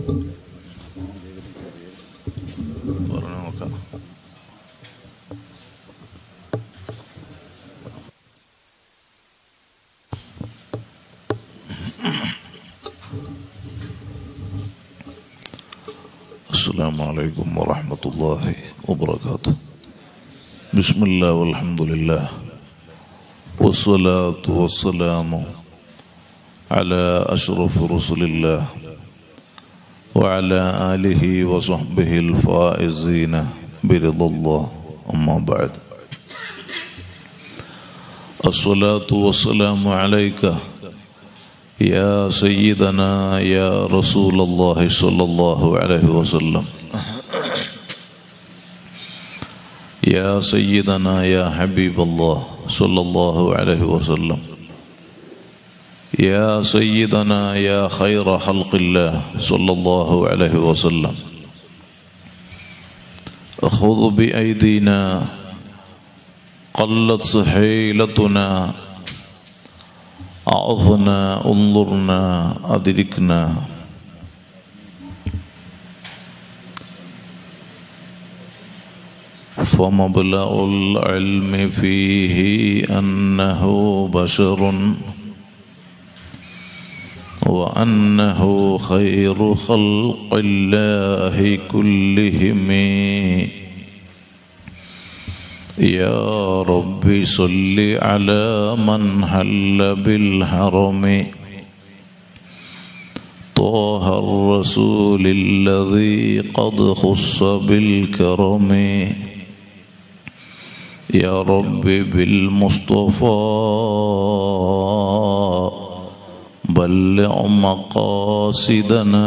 പറഞ്ഞു നോക്കാം السلام عليكم ورحمة الله وبركاته بسم الله والحمد لله والصلاة والسلام على أشرف رسل الله وعلى آله وصحبه الفائزين برضا الله أما بعد الصلاة والسلام عليك يا سيدنا يا رسول الله صلى الله عليه وسلم يا سيدنا يا حبيب الله صلى الله عليه وسلم يا سيدنا يا خير خلق الله صلى الله عليه وسلم خذ بأيدينا قلت سحيلتنا أعظنا انظرنا أدركنا فمبلغ العلم فيه أنه بشر وأنه خير خلق الله كلهم يا رب صل على من حل بالحرم طه الرسول الذي قد خص بالكرم يا رب بالمصطفى بلغ مقاصدنا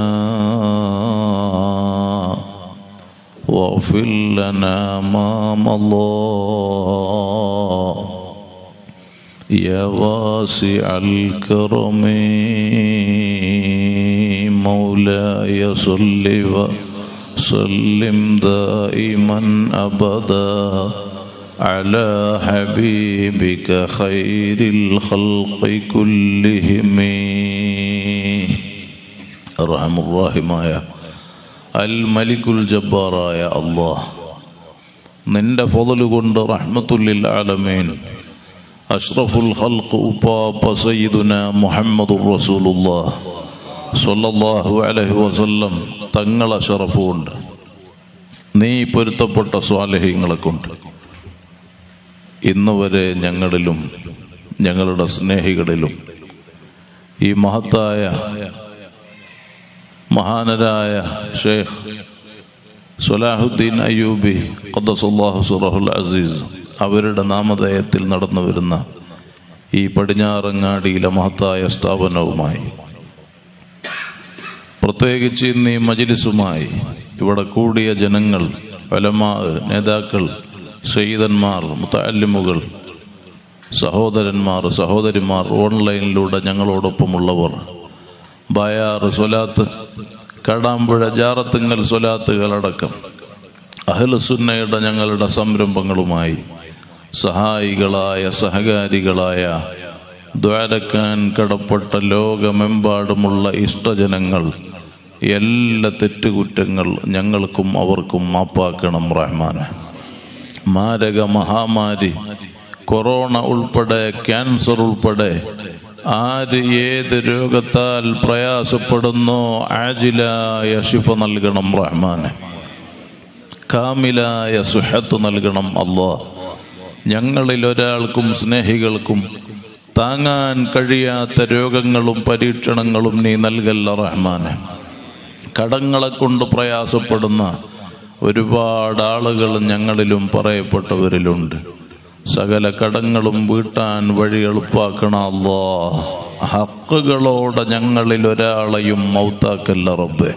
واغفر لنا ما مضى يا واسع الكرم مولاي صل وسلم دائما ابدا على حبيبك خير الخلق كلهم ارحم الراحمايا അൽ മലിക്കുൽ ജബ്ബാറായ അള്ളാഹ് നിന്റെ ഫضല് കൊണ്ട് റഹ്മത്തുല്ലിൽ ആലമീൻ അഷ്റഫുൽ ഖൽഖ് ഉപ്പാപ്പ സയ്യിദുന മുഹമ്മദുർ റസൂലുള്ളാഹ് സ്വല്ലല്ലാഹു അലൈഹി വസല്ലം തങ്ങളെ ഷറഫ് കൊണ്ട് നീ പൊരുത്തപ്പെട്ട സ്വാലഹ്യങ്ങളെ കൊണ്ട് ഇന്ന് വരെ ഞങ്ങളിലും ഞങ്ങളുടെ സ്നേഹികളിലും ഈ മഹത്തായ മഹാനരായ ഷെയ്ഖ് സുലാഹുദ്ദീൻ അയ്യൂബി ഖദ്ദസുല്ലാഹു സുറഹുൽ അസീസ് അവരുടെ നാമധേയത്തിൽ നടന്നു വരുന്ന ഈ പടിഞ്ഞാറങ്ങാടിയിലെ മഹത്തായ സ്ഥാപനവുമായി പ്രത്യേകിച്ച് ഇന്ന് ഈ മജിലിസുമായി ഇവിടെ കൂടിയ ജനങ്ങൾ വലമാ നേതാക്കൾ സയ്യിദന്മാർ മുത്തല്ലിമുകൾ സഹോദരന്മാർ സഹോദരിമാർ ഓൺലൈനിലൂടെ ഞങ്ങളോടൊപ്പമുള്ളവർ ബയാർ സ്വലാത്ത് കടാമ്പുഴ ജാറത്തുങ്ങൽ സ്വലാത്തുകളടക്കം അഹ്ലസുന്നയുടെ ഞങ്ങളുടെ സംരംഭങ്ങളുമായി സഹായികളായ സഹകാരികളായ ദ്വാരക്കാൻ കടപ്പെട്ട ലോകമെമ്പാടുമുള്ള ഇഷ്ടജനങ്ങൾ എല്ലാ തെറ്റുകുറ്റങ്ങൾ ഞങ്ങൾക്കും അവർക്കും മാപ്പാക്കണം റഹ്മാൻ മാരക മഹാമാരി കൊറോണ ഉൾപ്പെടെ ക്യാൻസർ ഉൾപ്പെടെ ആര് ഏത് രോഗത്താൽ പ്രയാസപ്പെടുന്നോ ആജിലായ ശിഫ നൽകണം റഹ്മാന് കാമിലായ സുഹത്ത് നൽകണം അള്ളാ ഞങ്ങളിൽ ഒരാൾക്കും സ്നേഹികൾക്കും താങ്ങാൻ കഴിയാത്ത രോഗങ്ങളും പരീക്ഷണങ്ങളും നീ നൽകല്ല റഹ്മാന് കടങ്ങളെ കൊണ്ട് പ്രയാസപ്പെടുന്ന ഒരുപാട് ആളുകൾ ഞങ്ങളിലും പറയപ്പെട്ടവരിലുണ്ട് സകല കടങ്ങളും വീട്ടാൻ വഴി എളുപ്പാക്കണ അല്ലോ ഹക്കുകളോടെ ഞങ്ങളിൽ ഒരാളെയും മൗത്താക്കല്ല റബ്ബെ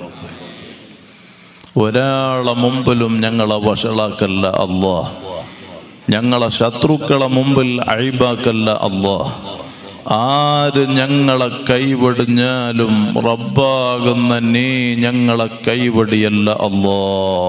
ഒരാളെ മുമ്പിലും ഞങ്ങളെ വഷളാക്കല്ല അല്ലോ ഞങ്ങളെ ശത്രുക്കളെ മുമ്പിൽ അഴിബാക്കല്ല അല്ലോ ആര് ഞങ്ങളെ കൈവടിഞ്ഞാലും റബ്ബാകുന്ന നീ ഞങ്ങളെ കൈവടിയല്ല അല്ലോ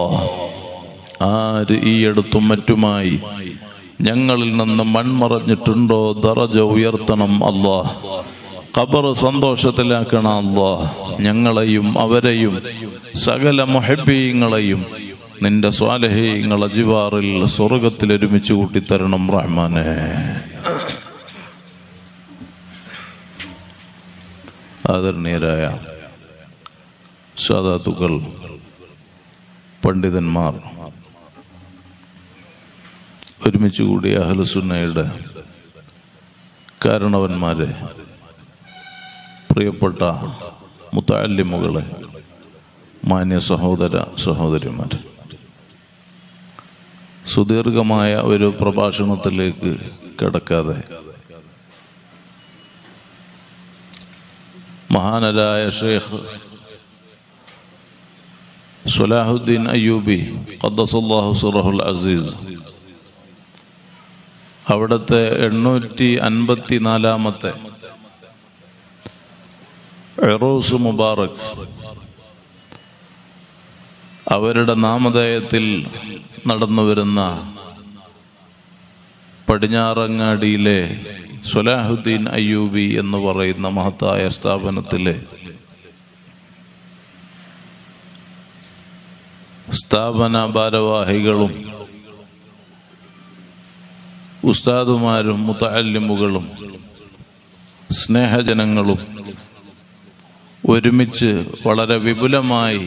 ആര് ഈ അടുത്തും മറ്റുമായി ഞങ്ങളിൽ നിന്ന് മൺമറഞ്ഞിട്ടുണ്ടോ ദറജ ഉയർത്തണം അല്ലാ ഖബർ സന്തോഷത്തിലാക്കണം അല്ലാ ഞങ്ങളെയും അവരെയും സകല മുഹബീങ്ങളെയും നിന്റെ സ്വാലഹീങ്ങളെ ജിവാറിൽ സ്വർഗത്തിൽ ഒരുമിച്ച് കൂട്ടിത്തരണം റഹ്മാനെ ആദരണീയരായ സാധാത്തുക്കൾ പണ്ഡിതന്മാർ ഒരുമിച്ച് കൂടിയ അഹ്ലുസുന്നയുടെ കാരണവന്മാരെ പ്രിയപ്പെട്ട മുത്താലിമുകളെ മാന്യ സഹോദര സഹോദരിമാർ സുദീർഘമായ ഒരു പ്രഭാഷണത്തിലേക്ക് കിടക്കാതെ മഹാനരായ ഷേഖ് സുലാഹുദ്ദീൻ അയ്യൂബി ഖദ്ദസല്ലാഹു സുറഹുൽ അസീസ് അവിടുത്തെ എണ്ണൂറ്റി അൻപത്തി നാലാമത്തെ എറോസ് മുബാറക് അവരുടെ നാമധേയത്തിൽ നടന്നു വരുന്ന പടിഞ്ഞാറങ്ങാടിയിലെ സുലാഹുദ്ദീൻ അയ്യൂബി എന്ന് പറയുന്ന മഹത്തായ സ്ഥാപനത്തിലെ സ്ഥാപന ഭാരവാഹികളും ഉസ്താദുമാരും മുത്തല്ലിമുകളും സ്നേഹജനങ്ങളും ഒരുമിച്ച് വളരെ വിപുലമായി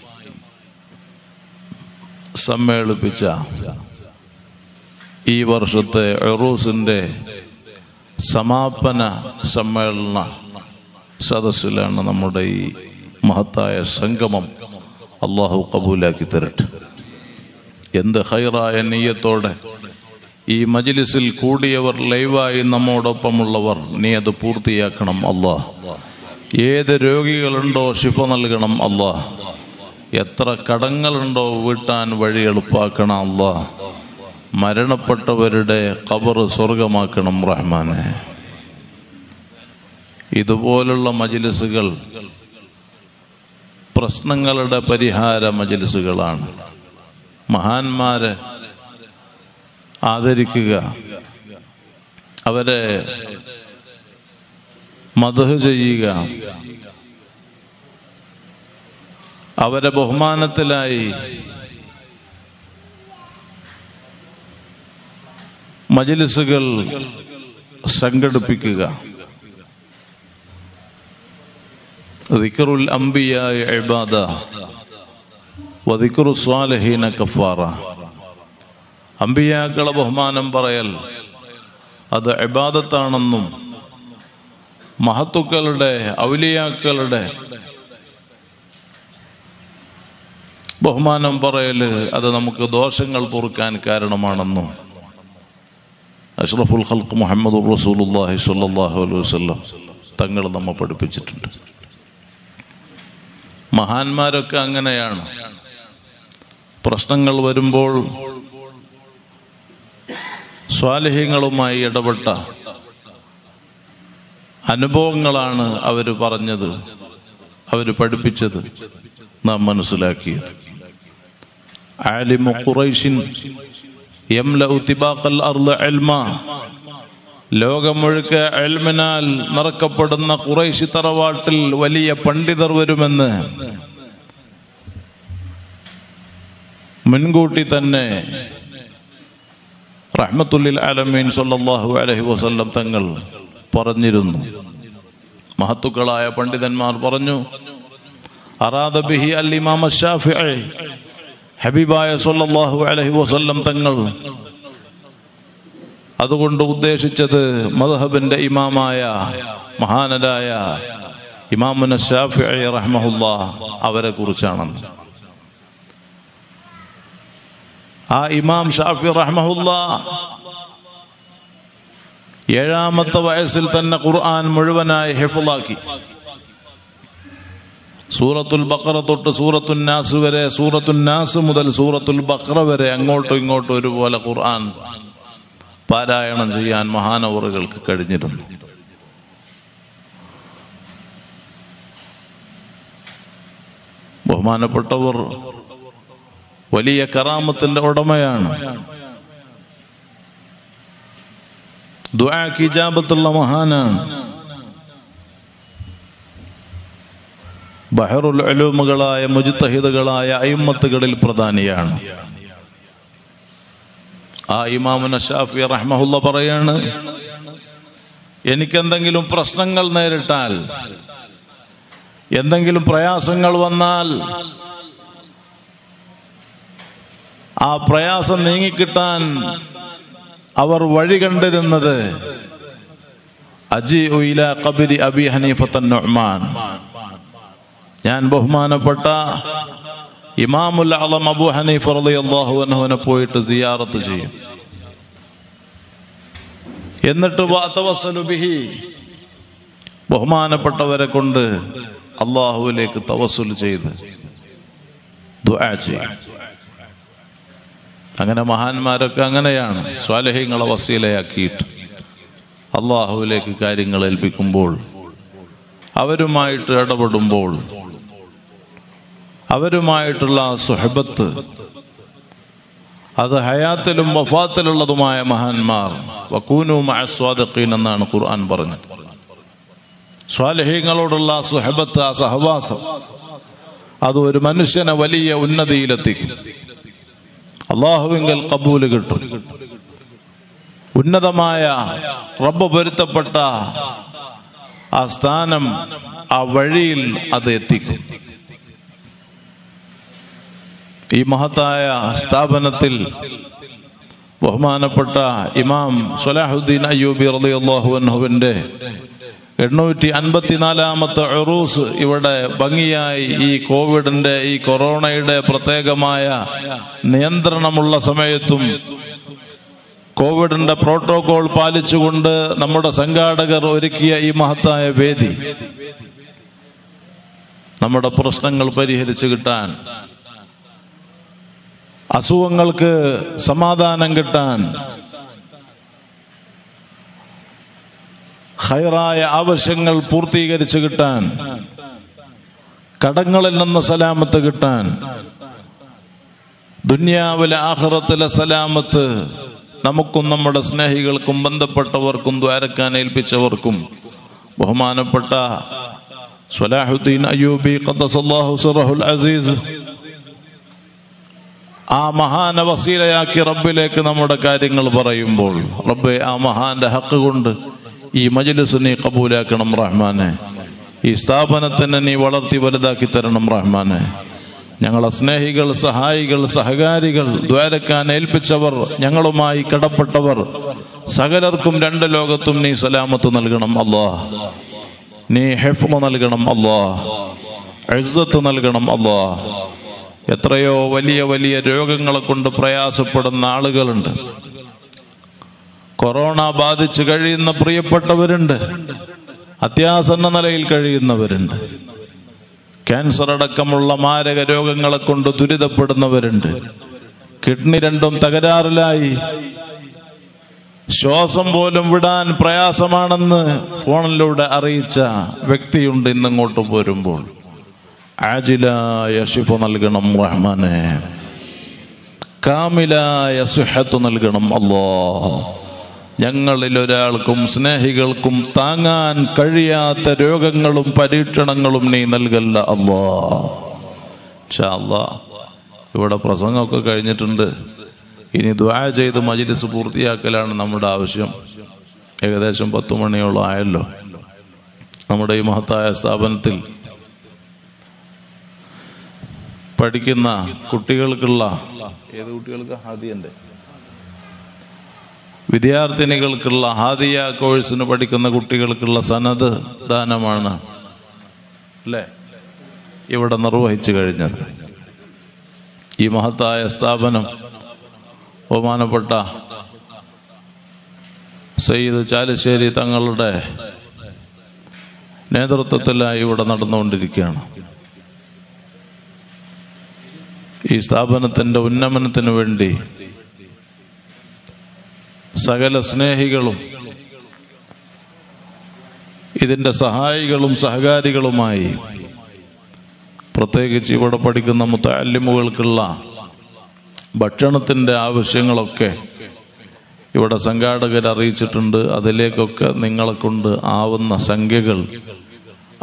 സമ്മേളിപ്പിച്ച ഈ വർഷത്തെ എറൂസിന്റെ സമാപന സമ്മേളന സദസ്സിലാണ് നമ്മുടെ ഈ മഹത്തായ സംഗമം അള്ളാഹു കബൂലാക്കി തരട്ടെ എന്ത് ഹൈറായ നെയ്യത്തോടെ ഈ മജിലിസിൽ കൂടിയവർ ലൈവായി നമ്മോടൊപ്പമുള്ളവർ നീ അത് പൂർത്തിയാക്കണം അള്ളാഹ് ഏത് രോഗികളുണ്ടോ ശിഫ നൽകണം അള്ളാഹ് എത്ര കടങ്ങളുണ്ടോ വീട്ടാൻ വഴി എളുപ്പാക്കണം അള്ളാഹ് മരണപ്പെട്ടവരുടെ ഖബർ സ്വർഗമാക്കണം റഹ്മാനെ ഇതുപോലുള്ള മജിലിസുകൾ പ്രശ്നങ്ങളുടെ പരിഹാര മജിലിസുകളാണ് മഹാന്മാരെ ആദരിക്കുക അവരെ മധു ചെയ്യുക അവരെ ബഹുമാനത്തിലായി മജിലിസുകൾ സംഘടിപ്പിക്കുക ദിക്റുൽ അംബിയായ ഇബാദ വദിക്റു സ്വാലഹീന കഫാറ അമ്പിയാക്കളെ ബഹുമാനം പറയൽ അത് ഇബാദത്താണെന്നും മഹത്തുക്കളുടെ ഔലിയാക്കളുടെ ബഹുമാനം പറയല് അത് നമുക്ക് ദോഷങ്ങൾ പൊറുക്കാൻ കാരണമാണെന്നും അഷ്റഫുൽ ഖൽക്ക് മുഹമ്മദ് റസൂലുല്ലാഹി സ്വല്ലല്ലാഹു അലൈഹി വസല്ലം തങ്ങൾ നമ്മെ പഠിപ്പിച്ചിട്ടുണ്ട് മഹാന്മാരൊക്കെ അങ്ങനെയാണ് പ്രശ്നങ്ങൾ വരുമ്പോൾ സ്വാലിഹ്യങ്ങളുമായി ഇടപെട്ട അനുഭവങ്ങളാണ് അവർ പറഞ്ഞത് അവർ പഠിപ്പിച്ചത് നാം മനസ്സിലാക്കിയത് ആലിമു ഖുറൈശിൻ യംലഉ തിബാഖൽ അർള് ഇൽമാ ലോകം മുഴുക്ക എൽമിനാൽ നിറക്കപ്പെടുന്ന കുറേശി തറവാട്ടിൽ വലിയ പണ്ഡിതർ വരുമെന്ന് മുൻകൂട്ടി തന്നെ റഹ്മത്തുല്ലിൽ അലമീൻ സല്ലല്ലാഹു അലൈഹി വസല്ലം തങ്ങൾ പറഞ്ഞിരുന്നു മഹത്തുക്കളായ പണ്ഡിതന്മാർ പറഞ്ഞു അറാദ ബിഹി അൽ ഇമാം ഷാഫിഈ ഹബീബായ സല്ലല്ലാഹു അലൈഹി വസല്ലം തങ്ങൾ അതുകൊണ്ട് ഉദ്ദേശിച്ചത് മദ്ഹബിന്റെ ഇമാമായ മഹാനരായ ഇമാമുന ഷാഫിഈ റഹ്മഹുല്ല അവരെ കുറിച്ചാണെന്ന് ആ ഇമാം ഷാഫി റഹ്മഹുല്ല ഏഴാമത്തെ വയസ്സിൽ തന്നെ ഖുർആൻ മുഴുവനായി ഹെഫുലാക്കി സൂറത്തുൽ ബക്കറ തൊട്ട് സൂറത്തുൽ നാസ് വരെ സൂറത്തുൽ നാസ് മുതൽ സൂറത്തുൽ ബക്കറ വരെ അങ്ങോട്ടും ഇങ്ങോട്ടും ഒരുപോലെ ഖുർആൻ പാരായണം ചെയ്യാൻ മഹാനവറുകൾക്ക് കഴിഞ്ഞിരുന്നു ബഹുമാനപ്പെട്ടവർ വലിയ കറാമത്തിന്റെ ഉടമയാണ് ദുആക്ക് ഇജാബത്തുള്ള മഹാനാണ് ബഹറുൽ അലൂമുകളായ മുജിത്തഹിദുകളായ അയിമത്തുകളിൽ പ്രധാനിയാണ് ആ ഇമാമുന ഷാഫി റഹ്മഹുല്ല പറയാണ് എനിക്കെന്തെങ്കിലും പ്രശ്നങ്ങൾ നേരിട്ടാൽ എന്തെങ്കിലും പ്രയാസങ്ങൾ വന്നാൽ ആ പ്രയാസം നീങ്ങിക്കിട്ടാൻ അവർ വഴി കണ്ടിരുന്നത് അജി ഉയില കബിരി അബി ഹനീഫത്തൻ നുഅ്മാൻ ഞാൻ ബഹുമാനപ്പെട്ട ഇമാമുൽ അളം അബു ഹനീഫ് റളിയല്ലാഹു അൻഹുവിനെ പോയിട്ട് സിയാറത്ത് ചെയ്യും എന്നിട്ട് വാതവസ്സലു ബിഹി ബഹുമാനപ്പെട്ടവരെ കൊണ്ട് അള്ളാഹുവിലേക്ക് തവസ്സുൽ ചെയ്ത് ദുആ ചെയ്യും അങ്ങനെ മഹാന്മാരൊക്കെ അങ്ങനെയാണ് സ്വാലഹ്യങ്ങളെ വസീലയാക്കിയിട്ട് അള്ളാഹുവിലേക്ക് കാര്യങ്ങൾ ഏൽപ്പിക്കുമ്പോൾ അവരുമായിട്ട് ഇടപെടുമ്പോൾ അവരുമായിട്ടുള്ള സുഹബത്ത് അത് ഹയാത്തിലും വഫാത്തിലുള്ളതുമായ മഹാന്മാർ വക്കൂനു മഅസ്വാദഖീൻ എന്നാണ് ഖുർആൻ പറഞ്ഞത് സ്വാലഹീങ്ങളോടുള്ള സുഹബത്ത് ആ സഹവാസം അത് ഒരു മനുഷ്യനെ വലിയ ഉന്നതിയിലെത്തിക്കും അള്ളാഹുവിങ്കൽ കബൂല് കിട്ടും ഉന്നതമായ റബ്ബ് പൊരുത്തപ്പെട്ട ആ സ്ഥാനം ആ വഴിയിൽ അത് എത്തിക്കും ഈ മഹത്തായ സ്ഥാപനത്തിൽ ബഹുമാനപ്പെട്ട ഇമാം സലാഹുദ്ദീൻ അയ്യൂബി റളിയല്ലാഹു അൻഹുവിന്റെ എണ്ണൂറ്റി അൻപത്തിനാലാമത്തെ ഉറൂസ് ഇവിടെ ഭംഗിയായി ഈ കോവിഡിന്റെ ഈ കൊറോണയുടെ പ്രത്യേകമായ നിയന്ത്രണമുള്ള സമയത്തും കോവിഡിന്റെ പ്രോട്ടോകോൾ പാലിച്ചുകൊണ്ട് നമ്മുടെ സംഘാടകർ ഒരുക്കിയ ഈ മഹത്തായ വേദി നമ്മുടെ പ്രശ്നങ്ങൾ പരിഹരിച്ചു കിട്ടാൻ അസുഖങ്ങൾക്ക് സമാധാനം കിട്ടാൻ ഹൈറായ ആവശ്യങ്ങൾ പൂർത്തീകരിച്ചു കിട്ടാൻ കടങ്ങളിൽ നിന്ന് സലാമത്ത് കിട്ടാൻ ദുന്യാവിലെ ആഹ്റത്തിലെ സലാമത്ത് നമുക്കും നമ്മുടെ സ്നേഹികൾക്കും ബന്ധപ്പെട്ടവർക്കും ദ്വാരക്കാൻ ഏൽപ്പിച്ചവർക്കും ബഹുമാനപ്പെട്ട സ്വലാഹുദ്ദീൻ അയ്യൂബി ഖദ്ദസല്ലാഹു സിറഹുൽ അസീസ് ആ മഹാനെ വസീലയാക്കി റബ്ബിലേക്ക് നമ്മുടെ കാര്യങ്ങൾ പറയുമ്പോൾ റബ്ബെ ആ മഹാന്റെ ഹക്ക് കൊണ്ട് ഈ മജ്ലിസ് നീ കബൂലാക്കണം റഹ്മാനെ ഈ സ്ഥാപനത്തിനെ നീ വളർത്തി വലുതാക്കി തരണം റഹ്മാനെ ഞങ്ങളെ സ്നേഹികൾ സഹായികൾ സഹകാരികൾ ദ്വാരക്കാൻ ഏൽപ്പിച്ചവർ ഞങ്ങളുമായി കടപ്പെട്ടവർ സകലർക്കും രണ്ട് ലോകത്തും നീ സലാമത്ത് നൽകണം അല്ലാ നീ ഹെഫ്മ നൽകണം അല്ലാ എഴുസത്ത് നൽകണം അല്ലാ എത്രയോ വലിയ വലിയ രോഗങ്ങളെ കൊണ്ട് പ്രയാസപ്പെടുന്ന ആളുകളുണ്ട് കൊറോണ ബാധിച്ച് കഴിയുന്ന പ്രിയപ്പെട്ടവരുണ്ട് അത്യാസന്ന നിലയിൽ കഴിയുന്നവരുണ്ട് ക്യാൻസർ അടക്കമുള്ള മാരക രോഗങ്ങളെ കൊണ്ട് ദുരിതപ്പെടുന്നവരുണ്ട് കിഡ്നി രണ്ടും തകരാറിലായി ശ്വാസം പോലും വിടാൻ പ്രയാസമാണെന്ന് ഫോണിലൂടെ അറിയിച്ച വ്യക്തിയുണ്ട് ഇന്നിങ്ങോട്ട് പോരുമ്പോൾ ആജിലായ ശിഫ നൽകണം റഹ്മാനെ കാമിലായ സുഹത്ത് നൽകണം അല്ലോ ഞങ്ങളിൽ ഒരാൾക്കും സ്നേഹികൾക്കും താങ്ങാൻ കഴിയാത്ത രോഗങ്ങളും പരീക്ഷണങ്ങളും നീ നൽകല്ല അല്ലോ അല്ലാ ഇവിടെ പ്രസംഗമൊക്കെ കഴിഞ്ഞിട്ടുണ്ട് ഇനി ദ്വാ ചെയ്ത് മജിലിസ് പൂർത്തിയാക്കലാണ് നമ്മുടെ ആവശ്യം ഏകദേശം പത്തു മണിയോളം ആയല്ലോ നമ്മുടെ ഈ മഹത്തായ സ്ഥാപനത്തിൽ പഠിക്കുന്ന കുട്ടികൾക്കുള്ള ഏത് കുട്ടികൾക്ക് ഹാദിയന്റെ വിദ്യാർത്ഥിനികൾക്കുള്ള ഹാദിയ കോഴ്സിന് പഠിക്കുന്ന കുട്ടികൾക്കുള്ള സനത് ദാനമാണ് അല്ലേ ഇവിടെ നിർവഹിച്ചു കഴിഞ്ഞത് ഈ മഹത്തായ സ്ഥാപനം ബഹുമാനപ്പെട്ട സയ്യിദ് ചാലശ്ശേരി തങ്ങളുടെ നേതൃത്വത്തിലായി ഇവിടെ നടന്നുകൊണ്ടിരിക്കുകയാണ് ഈ സ്ഥാപനത്തിന്റെ ഉന്നമനത്തിന് വേണ്ടി സകല സ്നേഹികളും ഇതിന്റെ സഹായികളും സഹകാരികളുമായി പ്രത്യേകിച്ച് ഇവിടെ പഠിക്കുന്ന മുത്തല്ലിമുകൾക്കുള്ള ഭക്ഷണത്തിന്റെ ആവശ്യങ്ങളൊക്കെ ഇവിടെ സംഘാടകർ അറിയിച്ചിട്ടുണ്ട് അതിലേക്കൊക്കെ നിങ്ങളെ കൊണ്ട് ആവുന്ന സംഖ്യകൾ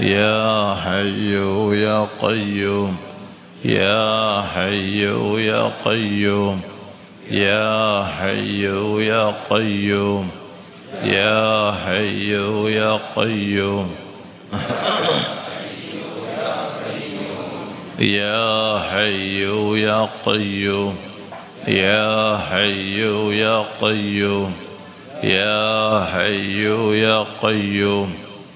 يا حي يا قيوم يا حي يا قيوم يا حي يا قيوم يا حي يا قيوم يا حي يا قيوم يا حي يا قيوم يا حي يا قيوم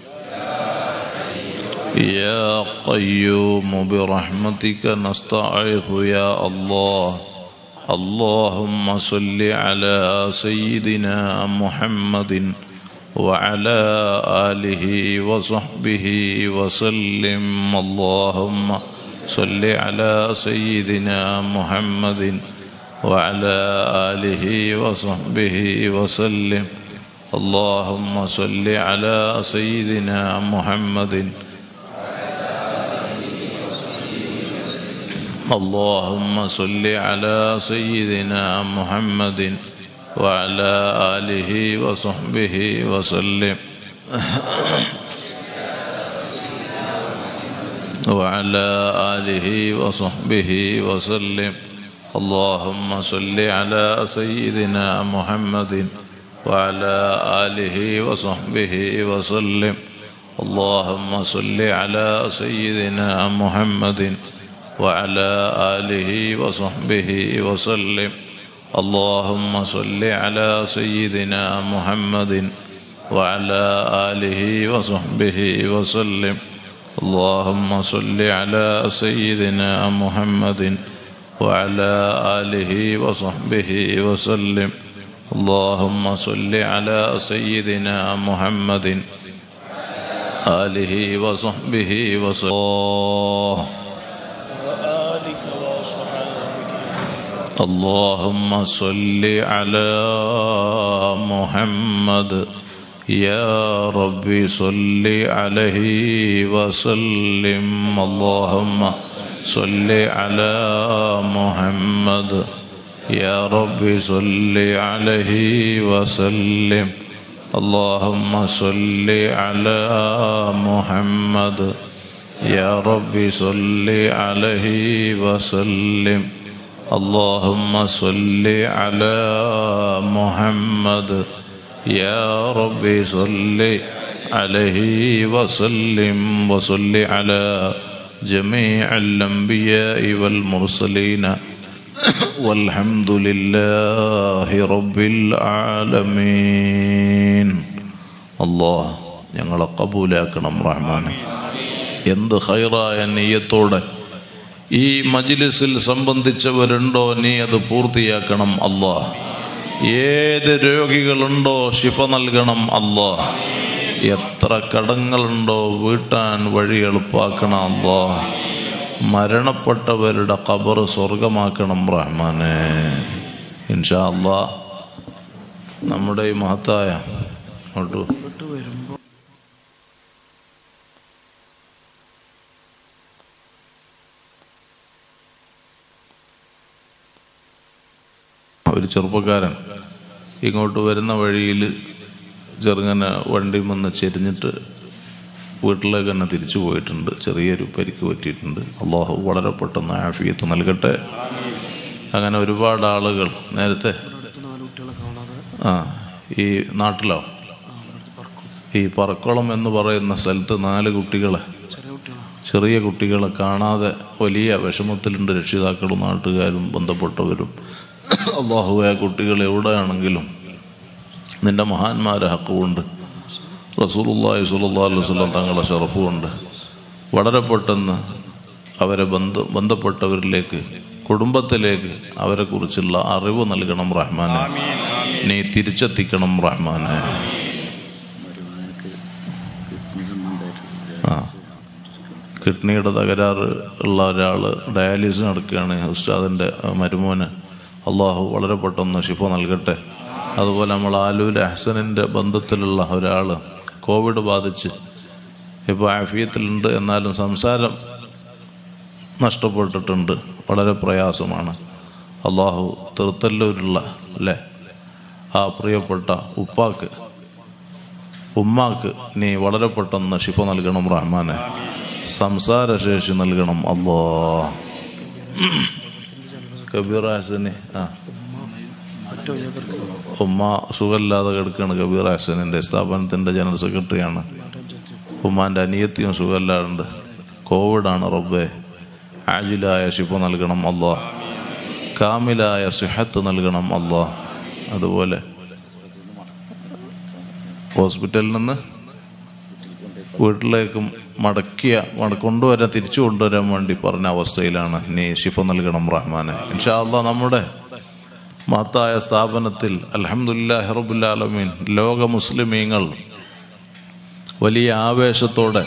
يا قيوم برحمتك نستعيذ يا الله اللهم صل على سيدنا محمد وعلى آله وصحبه وسلم اللهم صل على سيدنا محمد وعلى آله وصحبه وسلم اللهم صل على سيدنا محمد اللهم صل على سيدنا محمد وعلى آله وصحبه وسلم وعلى آله وصحبه وسلم اللهم صل على سيدنا محمد وعلى آله وصحبه وسلم اللهم صل على سيدنا محمد وعلى آله وصحبه وسلم اللهم صل على سيدنا محمد وعلى آله وصحبه وسلم اللهم صل على سيدنا محمد وعلى آله وصحبه وسلم اللهم صل على سيدنا محمد آله وصحبه وسلم اللهم صل على محمد يا ربي صل عليه وسلم اللهم صل على محمد يا ربي صل عليه وسلم اللهم صل على محمد يا ربي صل عليه وسلم اللهم صل على محمد يا ربي صل عليه وسلم وصل على جميع الأنبياء والمرسلين والحمد لله رب العالمين الله ഞങ്ങളെ കബൂലാക്കണം റഹ്മാനെ എന്ത് ഹൈറായ നെയ്യത്തോടെ ഈ മജിലിസിൽ സംബന്ധിച്ചവരുണ്ടോ നീ അത് പൂർത്തിയാക്കണം അല്ലാ ഏത് രോഗികളുണ്ടോ ശിഫ നൽകണം അല്ലാ എത്ര കടങ്ങളുണ്ടോ വീട്ടാൻ വഴി എളുപ്പാക്കണം അല്ലാ മരണപ്പെട്ടവരുടെ ഖബർ സ്വർഗമാക്കണം റഹ്മാനെ ഇൻഷാ അല്ലാ നമ്മുടെ ഈ മഹത്തായ അങ്ങോട്ട് ഇങ്ങോട്ട് വരുമ്പോൾ ഒരു ചെറുപ്പക്കാരൻ ഇങ്ങോട്ട് വരുന്ന വഴിയിൽ ചെറുങ്ങനെ വണ്ടി വന്ന് ചെരിഞ്ഞിട്ട് വീട്ടിലേക്ക് തന്നെ തിരിച്ചു പോയിട്ടുണ്ട് ചെറിയൊരു പരിക്ക് പറ്റിയിട്ടുണ്ട് അള്ളാഹു വളരെ പെട്ടെന്ന് ആഫിയത്ത് നൽകട്ടെ അങ്ങനെ ഒരുപാട് ആളുകൾ നേരത്തെ ഇവിടെ അടുത്ത് നാല് കുട്ടികളെ കാണാതെ ആ ഈ നാട്ടിലോ ആ ഇവിടെ പറക്കും ഈ പറക്കുളം എന്ന് പറയുന്ന സ്ഥലത്ത് നാല് കുട്ടികളെ ചെറിയ കുട്ടികളാണ് ചെറിയ കുട്ടികളെ കാണാതെ വലിയ വിഷമത്തിലുണ്ട് രക്ഷിതാക്കളും നാട്ടുകാരും ബന്ധപ്പെട്ടവരും അള്ളാഹുവെ ആ കുട്ടികൾ എവിടെയാണെങ്കിലും നിന്റെ മഹാന്മാരെ ഹക്കുമുണ്ട് റസൂലുള്ളാഹി സ്വല്ലല്ലാഹു അലൈഹി വസല്ലം തങ്ങളുടെ ഷറഫുമുണ്ട് വളരെ പെട്ടെന്ന് അവരെ ബന്ധ ബന്ധപ്പെട്ടവരിലേക്ക് കുടുംബത്തിലേക്ക് അവരെക്കുറിച്ചുള്ള അറിവ് നൽകണം റഹ്മാനെ നീ തിരിച്ചെത്തിക്കണം റഹ്മാനെ ആ കിഡ്നിയുടെ തകരാറ് ഉള്ള ഒരാൾ ഡയാലിസിസ് നടക്കുകയാണ് ഉസ്താദിൻ്റെ മരുമോന് അള്ളാഹു വളരെ പെട്ടെന്ന് ശിഫ നൽകട്ടെ അതുപോലെ നമ്മൾ ആലൂർ അഹ്സനിൻ്റെ ബന്ധത്തിലുള്ള ഒരാൾ കോവിഡ് ബാധിച്ച് ഇപ്പോൾ ആഫിയത്തിലുണ്ട് എന്നാലും സംസാരം നഷ്ടപ്പെട്ടിട്ടുണ്ട് വളരെ പ്രയാസമാണ് അള്ളാഹു തീർത്തല്ലൂരുള്ള അല്ലേ ആ പ്രിയപ്പെട്ട ഉപ്പാക്ക് ഉമ്മാക്ക് നീ വളരെ പെട്ടെന്ന് ഷിഫ നൽകണം റഹ്മാനെ സംസാരശേഷി നൽകണം അല്ലോ കബീർ ഹാസന് ആ മറ്റു വഴിയൊക്കെ ഉമ്മ സുഖമില്ലാതെ കിടക്കുകയാണ് കബീർ ഹാസനിന്റെ സ്ഥാപനത്തിന്റെ ജനറൽ സെക്രട്ടറിയാണ് ഉമ്മാന്റെ അനിയത്തിയും സുഖമില്ലാറുണ്ട് കോവിഡാണ് റബ്ബെ ആജിലായ ഷിഫ നൽകണം അല്ലോ കാമിലായ സുഹത്ത് നൽകണം അല്ലോ അതുപോലെ ഹോസ്പിറ്റലിൽ നിന്ന് വീട്ടിലേക്കും മടക്കിയ മട- കൊണ്ടുവരാൻ തിരിച്ചു കൊണ്ടുവരാൻ വേണ്ടി പറഞ്ഞ അവസ്ഥയിലാണ് നീ ഷിഫ നൽകണം റഹ്മാനെ ഇൻഷാ അല്ലാ നമ്മുടെ മഹത്തായ സ്ഥാപനത്തിൽ അലഹമുല്ലാ ഹെറബുല്ലാലമീൻ ലോക മുസ്ലിമീങ്ങൾ വലിയ ആവേശത്തോടെ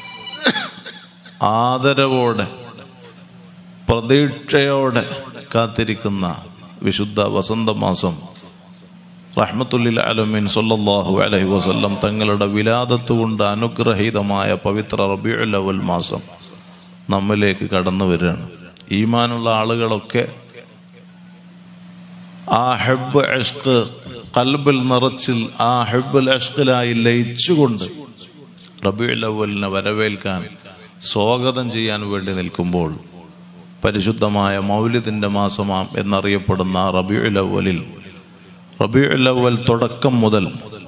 ആദരവോടെ പ്രതീക്ഷയോടെ കാത്തിരിക്കുന്ന വിശുദ്ധ വസന്തമാസം റഹ്മത്തുല്ലിൽ അലമീൻ സല്ലല്ലാഹു അലൈഹി വസല്ലം തങ്ങളുടെ വിലാദത്ത് കൊണ്ട് അനുഗ്രഹീതമായ പവിത്ര റബിയുൽ അവൽ മാസം നമ്മിലേക്ക് കടന്നു വരികയാണ് ഈമാനുള്ള ആളുകളൊക്കെ ആ ഹെബ് അഷ്ക് കൽബിൽ നിറച്ചിൽ ആ ഹെബുൽ അഷ്കിലായി ലയിച്ചുകൊണ്ട് റബിയുൽ അവലിനെ വരവേൽക്കാൻ സ്വാഗതം ചെയ്യാൻ വേണ്ടി നിൽക്കുമ്പോൾ പരിശുദ്ധമായ മൗലിദിന്റെ മാസമാം എന്നറിയപ്പെടുന്ന റബിയുൽ അവലിൽ റബിയുൽ അവൽ തുടക്കം മുതൽ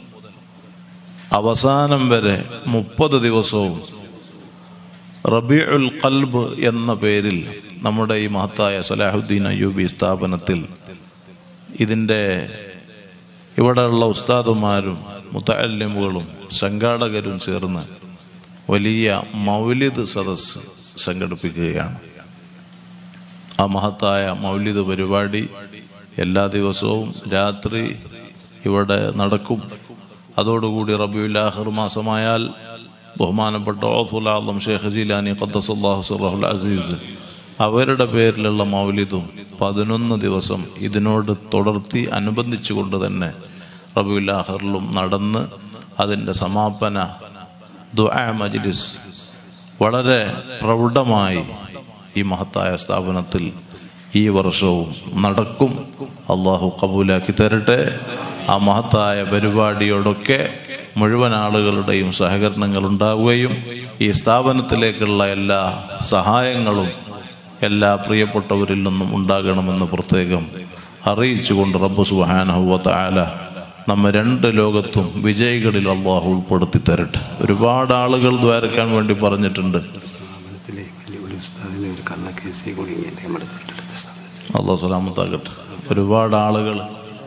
അവസാനം വരെ മുപ്പത് ദിവസവും റബിയുൽ കൽബ് എന്ന പേരിൽ നമ്മുടെ ഈ മഹത്തായ സലാഹുദ്ദീൻ അയ്യൂബി സ്ഥാപനത്തിൽ ഇതിൻ്റെ ഇവിടെയുള്ള ഉസ്താദുമാരും മുത്തല്ലിമുകളും സംഘാടകരും ചേർന്ന് വലിയ മൗലിദ് സദസ് സംഘടിപ്പിക്കുകയാണ് ആ മഹത്തായ മൗലിദ് പരിപാടി എല്ലാ ദിവസവും രാത്രി ഇവിടെ നടക്കും അതോടുകൂടി റബിയുൽ ആഹിർ മാസമായാൽ ബഹുമാനപ്പെട്ട ഓഫുൽ ആലം ഷേഖ് ജിലാനി ഖദ്ദസുല്ലാഹു സുറഹുൽ അസീസ് അവരുടെ പേരിലുള്ള മൗലിദും പതിനൊന്ന് ദിവസം ഇതിനോട് തുടർത്തി അനുബന്ധിച്ചുകൊണ്ട് തന്നെ റബിയുൽ ആഹിറിലും നടന്ന് അതിൻ്റെ സമാപന ദുആ മജ്ലിസ് വളരെ പ്രൗഢമായി ഈ മഹത്തായ സ്ഥാപനത്തിൽ ഈ വർഷവും നടക്കും അള്ളാഹു കബൂലാക്കി തരട്ടെ ആ മഹത്തായ പരിപാടിയോടൊക്കെ മുഴുവൻ ആളുകളുടെയും സഹകരണങ്ങൾ ഉണ്ടാവുകയും ഈ സ്ഥാപനത്തിലേക്കുള്ള എല്ലാ സഹായങ്ങളും എല്ലാ പ്രിയപ്പെട്ടവരിൽ നിന്നും ഉണ്ടാകണമെന്ന് പ്രത്യേകം അറിയിച്ചുകൊണ്ട് റബ്ബ് സുബാനഹുവത്ത ആല നമ്മ രണ്ട് ലോകത്തും വിജയികളിൽ അള്ളാഹു ഉൾപ്പെടുത്തി തരട്ടെ ഒരുപാട് ആളുകൾ ദ്വാരക്കാൻ വേണ്ടി പറഞ്ഞിട്ടുണ്ട് സ്ഥാപനത്തിലെ വലിയ ഒരു ഉസ്താദിനെ ഒരു കള്ളക്കേസി കുടുങ്ങിയിട്ട് നമ്മുടെ തൊട്ടടുത്ത സ്ഥാപനത്തിൽ അള്ളാഹു സലാമത്താകട്ടെ ഒരുപാട് ആളുകൾ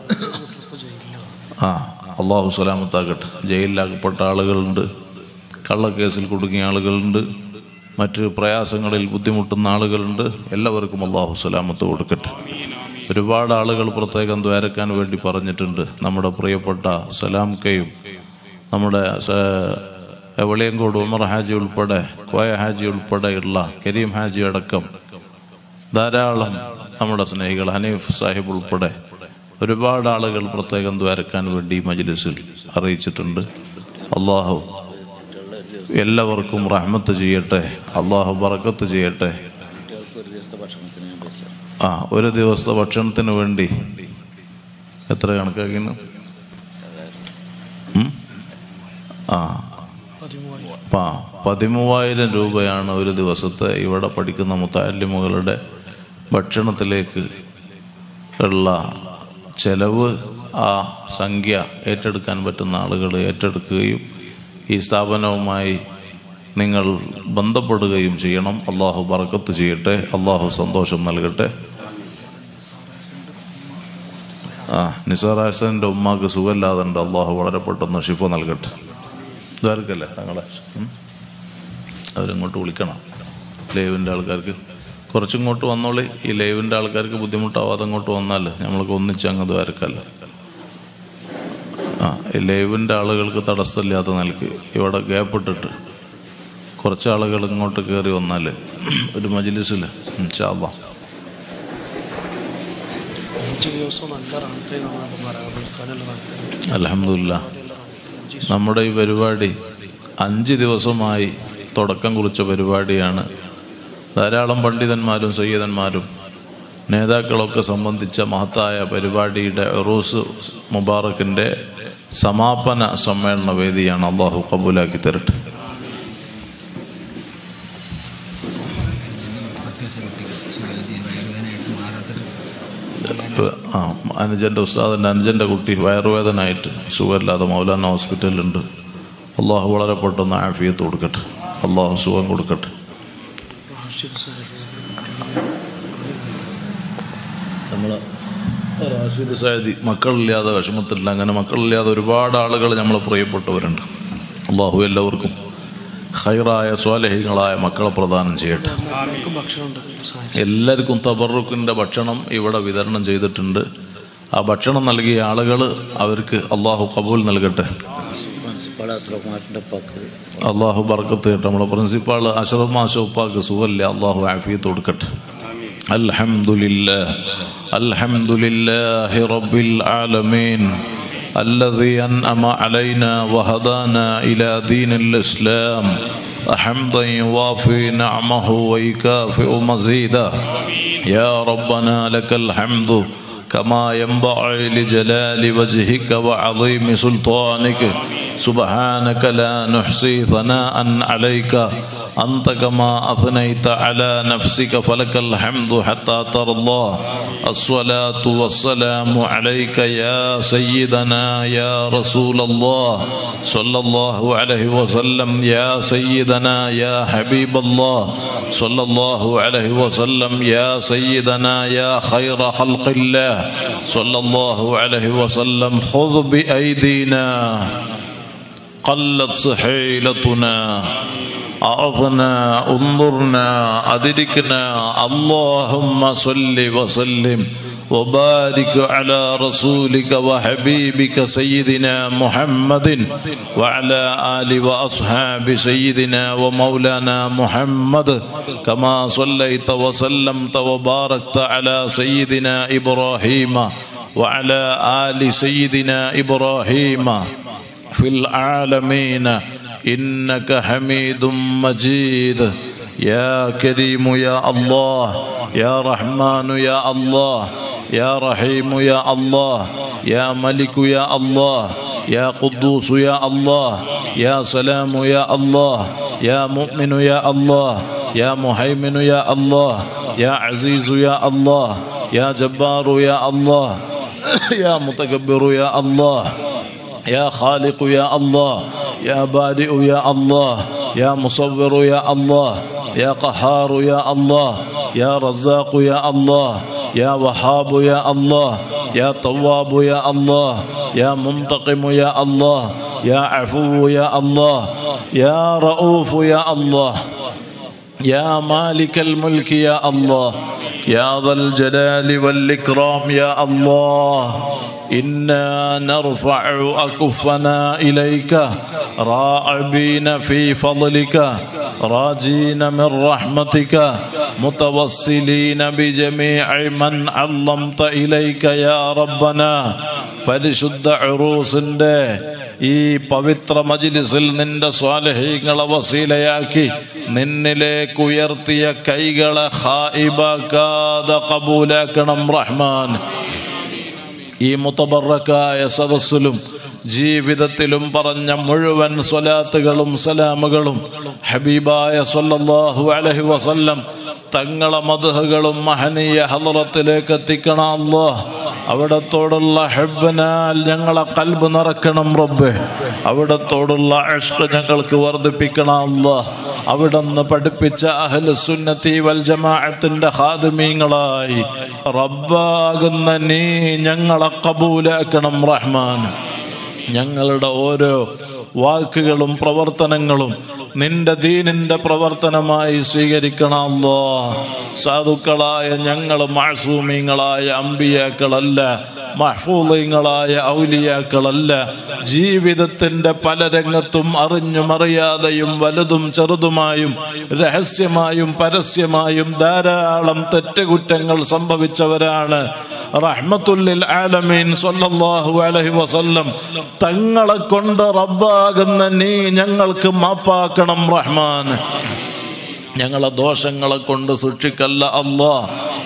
ആ അള്ളാഹു സലാമത്താകട്ടെ ജയിലിലാക്കപ്പെട്ട ആളുകളുണ്ട് കള്ളക്കേസിൽ കുടുങ്ങിയ ആളുകളുണ്ട് മറ്റ് പ്രയാസങ്ങളിൽ ബുദ്ധിമുട്ടുന്ന ആളുകളുണ്ട് എല്ലാവർക്കും അള്ളാഹു സലാമത്ത് കൊടുക്കട്ടെ ഒരുപാട് ആളുകൾ പ്രത്യേകം ദ്വാരക്കാൻ വേണ്ടി പറഞ്ഞിട്ടുണ്ട് നമ്മുടെ പ്രിയപ്പെട്ട സലാം കയും നമ്മുടെ സ- വെളിയങ്കോട് ഉമർ ഹാജി ഉൾപ്പെടെ കോയ ഹാജി ഉൾപ്പെടെയുള്ള കരീം ഹാജി അടക്കം ധാരാളം നമ്മുടെ സ്നേഹികൾ ഹനീഫ് സാഹിബ് ഉൾപ്പെടെ ഒരുപാട് ആളുകൾ പ്രത്യേകം ദ്വാരക്കാൻ വേണ്ടി ഈ മജ്ലിസിൽ അറിയിച്ചിട്ടുണ്ട് അള്ളാഹു എല്ലാവർക്കും റഹ്മത്ത് ചെയ്യട്ടെ അള്ളാഹു ബറക്കത്ത് ചെയ്യട്ടെ ആ ഒരു ദിവസത്തെ ഭക്ഷണത്തിന് വേണ്ടി എത്ര കണക്കാക്കുന്നു ഉം? ആ പതിമൂവായിരം പ- പതിമൂവായിരം രൂപയാണ് ഒരു ദിവസത്തെ ഇവിടെ പഠിക്കുന്ന മുത്താലിമുകളുടെ ഭക്ഷണത്തിലേക്ക് ഉള്ള ചെലവ് ആ സംഖ്യ ഏറ്റെടുക്കാൻ പറ്റുന്ന ആളുകൾ ഏറ്റെടുക്കുകയും ഈ സ്ഥാപനവുമായി നിങ്ങൾ ബന്ധപ്പെടുകയും ചെയ്യണം അള്ളാഹു ബറക്കത്ത് ചെയ്യട്ടെ അള്ളാഹു സന്തോഷം നൽകട്ടെ ആ നിസാർ ഹസന്റെ ഉമ്മാക്ക് സുഖമില്ലാതെ ഉണ്ട് അള്ളാഹു വളരെ പെട്ടെന്ന് ഷിഫ നൽകട്ടെ ഇതാർക്കല്ലേ തങ്ങളെ ഉം? അവരിങ്ങോട്ട് വിളിക്കണം ലൈവിൻ്റെ ആൾക്കാർക്ക് കുറച്ചിങ്ങോട്ട് വന്നോളി ഈ ലൈവിൻ്റെ ആൾക്കാർക്ക് ബുദ്ധിമുട്ടാവാതെ അങ്ങോട്ട് വന്നാൽ നമ്മൾക്ക് ഒന്നിച്ച് അങ്ങ് ദ്വാരക്കല്ല ആ ഈ ലൈവിൻ്റെ ആളുകൾക്ക് തടസ്സമില്ലാത്ത നിലക്ക് ഇവിടെ ഗ്യാപ്പ് ഇട്ടിട്ട് കുറച്ച് ആളുകൾ ഇങ്ങോട്ട് കയറി വന്നാൽ ഒരു മജിലിസിൽ ഇൻഷാല്ലാ അഞ്ച് ദിവസം നല്ല റാണത്തെ നമ്മൾ പറയാം സംസ്ഥാനമുള്ള റാണത്തെ അലഹമില്ല നമ്മുടെ ഈ പരിപാടി അഞ്ച് ദിവസമായി തുടക്കം കുറിച്ച പരിപാടിയാണ് ധാരാളം പണ്ഡിതന്മാരും സയ്യിദന്മാരും നേതാക്കളൊക്കെ സംബന്ധിച്ച മഹത്തായ പരിപാടിയുടെ റൂസ് മുബാറക്കിൻ്റെ സമാപന സമ്മേളന വേദിയാണ് അള്ളാഹു കബൂലാക്കി തരട്ടെ ആ അനുജൻ്റെ ഉസ്താദിൻ്റെ അനുജൻ്റെ കുട്ടി വയറുവേദനായിട്ട് സുഖമില്ലാതെ മൗലാന ഹോസ്പിറ്റലിലുണ്ട് അള്ളാഹു വളരെ പെട്ടെന്ന് ആഫിയത്ത് കൊടുക്കട്ടെ അള്ളാഹു സുഖം കൊടുക്കട്ടെ റാഷിദ് സാഹിബ് നമ്മൾ റാഷിദ് സായദി മക്കളില്ലാതെ വിഷമത്തില്ല അങ്ങനെ മക്കളില്ലാതെ ഒരുപാട് ആളുകൾ നമ്മൾ പ്രിയപ്പെട്ടവരുണ്ട് അള്ളാഹു എല്ലാവർക്കും ഹൈറായ സ്വാലഹികളായ മക്കളെ പ്രദാനം ചെയ്യട്ടെ എല്ലാവർക്കും ഭക്ഷണമുണ്ട് സാഹിബ് എല്ലാവർക്കും തബറുക്കിൻ്റെ ഭക്ഷണം ഇവിടെ വിതരണം ചെയ്തിട്ടുണ്ട് ആ ഭക്ഷണം നൽകിയ ആളുകൾ അവർക്ക് അള്ളാഹു കബൂൽ നൽകട്ടെ പ്രിൻസിപ്പാൾ അസ്രഫ്മാരുടെ പക്ക് അള്ളാഹു ബർക്കത്ത് കേട്ടെ നമ്മുടെ പ്രിൻസിപ്പാൾ അഷറഫ് മാഷ ഉപ്പാക്ക് സുഖമില്ല അള്ളാഹു ആഫിയത്ത് കൊടുക്കട്ടെ الحمد لله الحمد لله رب العالمين الذي أنعم علينا وهدانا إلى دين الإسلام حمدا يوافي نعمه ويكافئ مزيدا يا ربنا لك الحمد كما ينبغي لجلال وجهك وعظيم سلطانك سبحانك لا نحصي ثناء عليك أنت كما أثنيت على نفسك فلك الحمد حتى ترضى الصلاة والسلام عليك يا سيدنا يا رسول الله صلى الله عليه وسلم يا سيدنا يا حبيب الله صلى الله عليه وسلم يا سيدنا يا خير خلق الله صلى الله عليه وسلم خذ بأيدينا قلت سحيلتنا أعظنا انظرنا أدركنا اللهم صل وسلم وبارك على رسولك وحبيبك سيدنا محمد وعلى آل وأصحاب سيدنا ومولانا محمد كما صليت وسلمت وباركت على سيدنا إبراهيم وعلى آل سيدنا إبراهيم في العالمين إنك حميد مجيد يا كريم يا الله يا رحمن يا الله يا رحيم يا الله يا ملك يا الله يا قدوس يا الله يا سلام يا الله يا مؤمن يا الله يا مهيمن يا الله يا عزيز يا الله يا جبار يا الله يا متكبر يا الله يا خالق يا الله يا بارئ يا الله يا مصور يا الله يا قهار يا الله يا رزاق يا الله يا وهاب يا الله يا تواب يا الله يا منتقم يا الله يا عفو يا الله يا رؤوف يا الله يا مالك الملك يا الله يا ذا الجلال والإكرام يا الله إنا نرفع أكفنا إليك راعبين في فضلك راجين من رحمتك متوسلين بجميع من علمت إليك يا ربنا പരിശുദ്ധ ഉറൂസിന്റെ ഈ പവിത്ര മജിലിസിൽ നിന്റെ സ്വാലഹീങ്ങളെ വസീലയാക്കി നിന്നിലേക്ക് ഉയർത്തിയ കൈകളെ ഹായിബാക്കാതെ കബൂലാക്കണം റഹ്മാൻ ഈ മുത്തബറക്കായ സദസ്സിലും ജീവിതത്തിലും പറഞ്ഞ മുഴുവൻ സ്വലാത്തുകളും സലാമുകളും ഹബീബായ സല്ലല്ലാഹു അലൈഹി വസല്ലം തങ്ങളെ മധുഹകളും മഹനീയ ഹലറത്തിലേക്ക് എത്തിക്കണം അല്ലോ അവിടത്തോടുള്ള ഹെബനാൽ ഞങ്ങളെ കൽബ് നിറക്കണം റബ്ബെ അവിടത്തോടുള്ള ഇഷ്ക് ഞങ്ങൾക്ക് വർദ്ധിപ്പിക്കണം അല്ലോ അവിടുന്ന് പഠിപ്പിച്ച അഹ്ല സുന്നത്തി വൽ ജമാഅത്തിന്റെ ഹാദിമീങ്ങളായി റബ്ബാകുന്ന നീ ഞങ്ങളെ കബൂലാക്കണം റഹ്മാൻ ഞങ്ങളുടെ ഓരോ വാക്കുകളും പ്രവർത്തനങ്ങളും നിന്റെ ദീനിന്റെ പ്രവർത്തനമായി സ്വീകരിക്കണമല്ലോ സാധുക്കളായ ഞങ്ങൾ മാസൂമിങ്ങളായ അമ്പിയാക്കളല്ല മഹ്ഫൂലിങ്ങളായ ഔലിയാക്കളല്ല ജീവിതത്തിന്റെ പല രംഗത്തും അറിഞ്ഞും അറിയാതെയും വലുതും ചെറുതുമായും രഹസ്യമായും പരസ്യമായും ധാരാളം തെറ്റുകുറ്റങ്ങൾ സംഭവിച്ചവരാണ് റഹ്മത്തുല്ലിൽ ആലമീൻ സല്ലല്ലാഹു അലൈഹി വസല്ലം തങ്ങളെ കൊണ്ട് റബ്ബാകുന്ന നീ ഞങ്ങൾക്ക് മാപ്പാക്കണം റഹ്മാൻ ഞങ്ങളെ ദോഷങ്ങളെ കൊണ്ട് സൂക്ഷിക്കല്ല അല്ലാ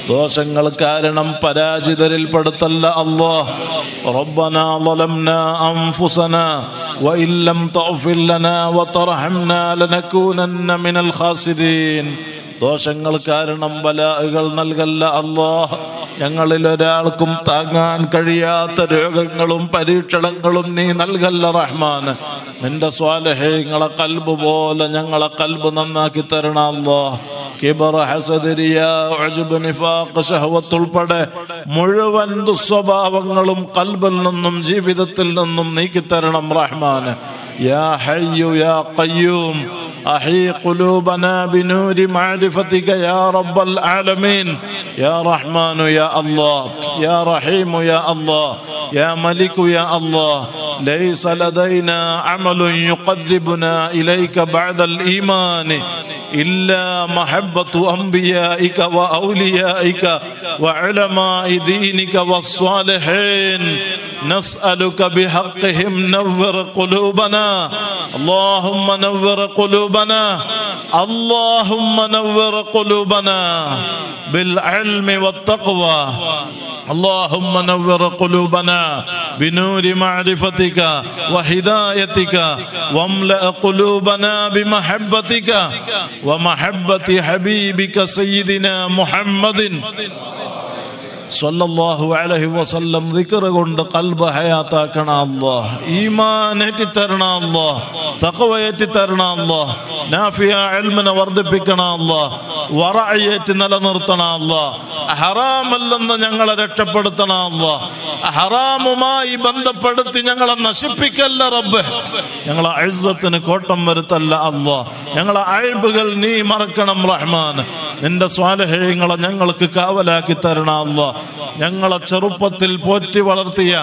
ദോഷങ്ങൾ കാരണം പരാജിതരിൽ പെടുത്തല്ല അല്ലാഹ് ربنا ظلمنا أنفسنا وإن لم تغفر لنا وترحمنا لنكونن من الخاسرين ദോഷങ്ങൾ കാരണം ബലാഹുകൾ നൽകല്ല അല്ലാഹ് ഞങ്ങളിൽ ഒരാൾക്കും താങ്ങാൻ കഴിയാത്ത രോഗങ്ങളും പരീക്ഷണങ്ങളും നീ നൽകല്ല റഹ്മാൻ നിന്റെ സ്വാലഹ്യങ്ങളെ കൽബ് പോലെ ഞങ്ങളെ കൽബ് നന്നാക്കി തരണം അല്ലാഹ് കിബർ ഹസദരിയ ഉജ്ബ് നിഫാഖ് ശഹവത്ത് ഉൾപ്പെടെ മുഴുവൻ ദുസ്വഭാവങ്ങളും കൽബിൽ നിന്നും ജീവിതത്തിൽ നിന്നും നീക്കിത്തരണം റഹ്മാൻ യാ ഹയ്യു യാ ഖയ്യൂം أحي قلوبنا بنور معرفتك يا رب العالمين يا رحمن يا الله يا رحيم يا الله يا ملك يا الله ليس لدينا عمل يقربنا إليك بعد الإيمان إلا محبة أنبيائك وأوليائك وعلماء دينك والصالحين نسألك بحقهم نور قلوبنا اللهم نور قلوبنا اللهم نور قلوبنا بالعلم والتقوى اللهم نور قلوبنا بنور معرفتك وهدايتك واملأ قلوبنا بمحبتك ومحبة حبيبك سيدنا محمد സല്ലല്ലാഹു അലൈഹി വസല്ലം ദിക്ർ കൊണ്ട് കൽബ് ഹയാത്താക്കണ അല്ലാഹ് ഈമാൻ ഏറ്റി തരണ അല്ലാഹ് തഖവ ഏറ്റി തരണ അല്ലാഹ് നാഫിയ ഇൽമിനെ വർദ്ധിപ്പിക്കണ അല്ലാഹ് വറഅയേറ്റ് നിലനിർത്തണ അല്ലാഹ് ഹറാമല്ലെന്ന് ഞങ്ങളെ രക്ഷപ്പെടുത്തണ അല്ലാഹ് ഹറാമുമായി ബന്ധപ്പെടുത്തി ഞങ്ങളെ നശിപ്പിക്കല്ല റബ്ബ് ഞങ്ങളെ അഴ്സത്തിന് കോട്ടം വരുത്തല്ല അല്ലാഹ് ഞങ്ങളെ അഴിബുകൾ നീ മറക്കണം റഹ്മാൻ നിന്റെ സ്വാലഹ്യങ്ങളെ ഞങ്ങൾക്ക് കാവലാക്കി തരണ അല്ലാഹ് ഞങ്ങളെ ചെറുപ്പത്തിൽ പോറ്റി വളർത്തിയ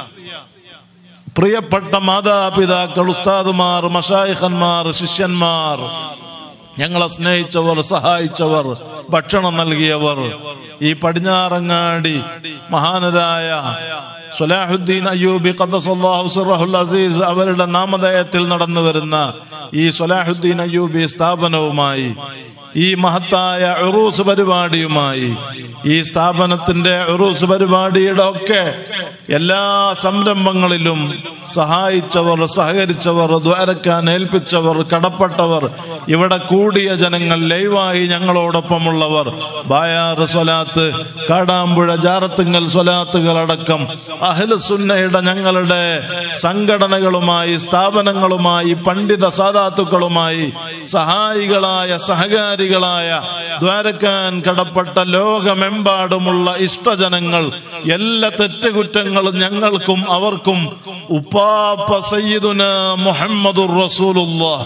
പ്രിയപ്പെട്ട മാതാപിതാക്കൾ ഉസ്താദുമാർ മഷായിഖന്മാർ ശിഷ്യന്മാർ ഞങ്ങളെ സ്നേഹിച്ചവർ സഹായിച്ചവർ ഭക്ഷണം നൽകിയവർ ഈ പടിഞ്ഞാറങ്ങാടി മഹാനരായ സലാഹുദ്ദീൻ അയ്യൂബി ഖദ്ദസല്ലാഹു സിറഹുൽ അസീസ് അവരുടെ നാമധേയത്തിൽ നടന്നു വരുന്ന ഈ സലാഹുദ്ദീൻ അയ്യൂബി സ്ഥാപനവുമായി ഈ മഹത്തായ ഉറൂസ് പരിപാടിയുമായി ഈ സ്ഥാപനത്തിന്റെ ഉറൂസ് പരിപാടിയുടെ ഒക്കെ എല്ലാ സംരംഭങ്ങളിലും സഹായിച്ചവർ സഹകരിച്ചവർ ദ്വാരക്കാൻ ഏൽപ്പിച്ചവർ കടപ്പെട്ടവർ ഇവിടെ കൂടിയ ജനങ്ങൾ ലൈവായി ഞങ്ങളോടൊപ്പമുള്ളവർ ബായാറ് സ്വലാത്ത് കാടാമ്പുഴ ജാറത്തുങ്ങൽ സ്വലാത്തുകളടക്കം അഹ്ലുസുന്നയുടെ ഞങ്ങളുടെ സംഘടനകളുമായി സ്ഥാപനങ്ങളുമായി പണ്ഡിത സാധാത്തുക്കളുമായി സഹായികളായ സഹകാരികളായ ദ്വാരക്കാൻ കടപ്പെട്ട ലോകമെമ്പാടുമുള്ള ഇഷ്ടജനങ്ങൾ എല്ലാ തെറ്റുകുറ്റങ്ങളും ഞങ്ങൾക്കും അവർക്കും ഉപ്പാപ്പ സയ്യിദുന മുഹമ്മദുർ റസൂലുള്ളാഹ്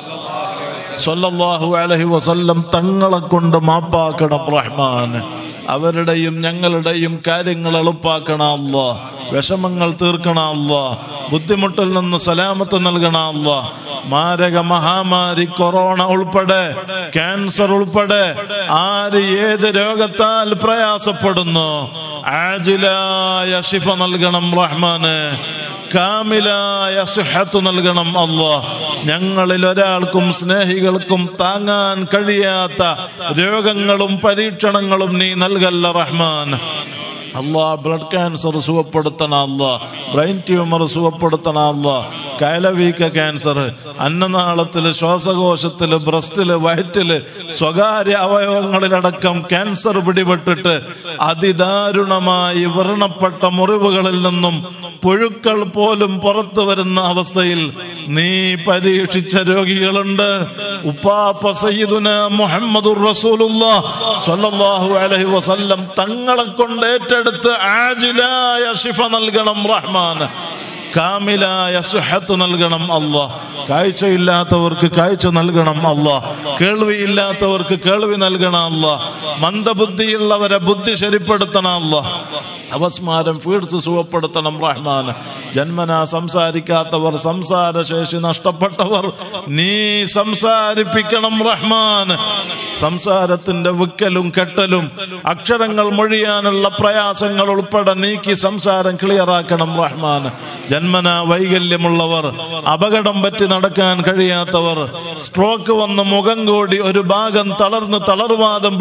സല്ലല്ലാഹു അലൈഹി വസല്ലം തങ്ങളെ കൊണ്ട് മാപ്പാക്കണം റഹ്മാൻ അവരുടെയും ഞങ്ങളുടെയും കാര്യങ്ങൾ എളുപ്പാക്കണം അല്ലാ വിഷമങ്ങൾ തീർക്കണം അല്ലാ ബുദ്ധിമുട്ടിൽ നിന്ന് സലാമത്ത് നൽകണം അല്ലാ മാരക മഹാമാരി കൊറോണ ഉൾപ്പെടെ ക്യാൻസർ ഉൾപ്പെടെ ആര് ഏത് രോഗത്താൽ പ്രയാസപ്പെടുന്നു ആജിലായ ശിഫ നൽകണം റഹ്മാന് കാമിലായ സുഹത്ത് നൽകണം അല്ലാ ഞങ്ങളിൽ ഒരാൾക്കും സ്നേഹികൾക്കും താങ്ങാൻ കഴിയാത്ത രോഗങ്ങളും പരീക്ഷണങ്ങളും നീ നൽകല്ല റഹ്മാൻ അല്ലാ ബ്ലഡ് ക്യാൻസർ സുഖപ്പെടുത്തണ അല്ലാ ബ്രെയിൻ ട്യൂമർ സുഖപ്പെടുത്തണ അല്ലാ കയലവീക്ക ക്യാൻസർ അന്നനാളത്തില് ശ്വാസകോശത്തില് ബ്രസ്റ്റില് വയറ്റില് സ്വകാര്യ അവയവങ്ങളിലടക്കം ക്യാൻസർ പിടിപെട്ടിട്ട് അതിദാരുണമായി വ്രണപ്പെട്ട മുറിവുകളിൽ നിന്നും പുഴുക്കൾ പോലും പുറത്തു വരുന്ന അവസ്ഥയിൽ നീ പരീക്ഷിച്ച രോഗികളുണ്ട് ഉപ്പാപ്പ സയ്യിദുന മുഹമ്മദുർ റസൂലുള്ളാഹ് സ്വല്ലല്ലാഹു അലൈഹി വസല്ലം തങ്ങളെ കൊണ്ട് ഏറ്റെടുത്ത് ആജിലായ ശിഫ നൽകണം റഹ്മാൻ കാമിലായ സുഹത്ത് നൽകണം അല്ലാ കാഴ്ചയില്ലാത്തവർക്ക് കാഴ്ച നൽകണം അല്ലാ കേൾവിയില്ലാത്തവർക്ക് കേൾവി നൽകണം അല്ലാ മന്ദബുദ്ധിയുള്ളവരെ ബുദ്ധി ശരിപ്പെടുത്തണം അല്ലാ അപസ്മാരം ഫീഡ്സ് സുഖപ്പെടുത്തണം റഹ്മാൻ ജന്മന സംസാരിക്കാത്തവർ സംസാരശേഷി നഷ്ടപ്പെട്ടവർ നീ സംസാരിപ്പിക്കണം റഹ്മാൻ സംസാരത്തിന്റെ വിക്കലും കെട്ടലും അക്ഷരങ്ങൾ മൊഴിയാനുള്ള പ്രയാസങ്ങൾ ഉൾപ്പെടെ നീക്കി സംസാരം ക്ലിയർ ആക്കണം റഹ്മാൻ ജന്മന വൈകല്യമുള്ളവർ അപകടം പറ്റി നടക്കാൻ കഴിയാത്തവർ സ്ട്രോക്ക് വന്ന് മുഖം കൂടി ഒരു ഭാഗം തളർന്ന് തളർവാദം പിടിപെട്ടവർ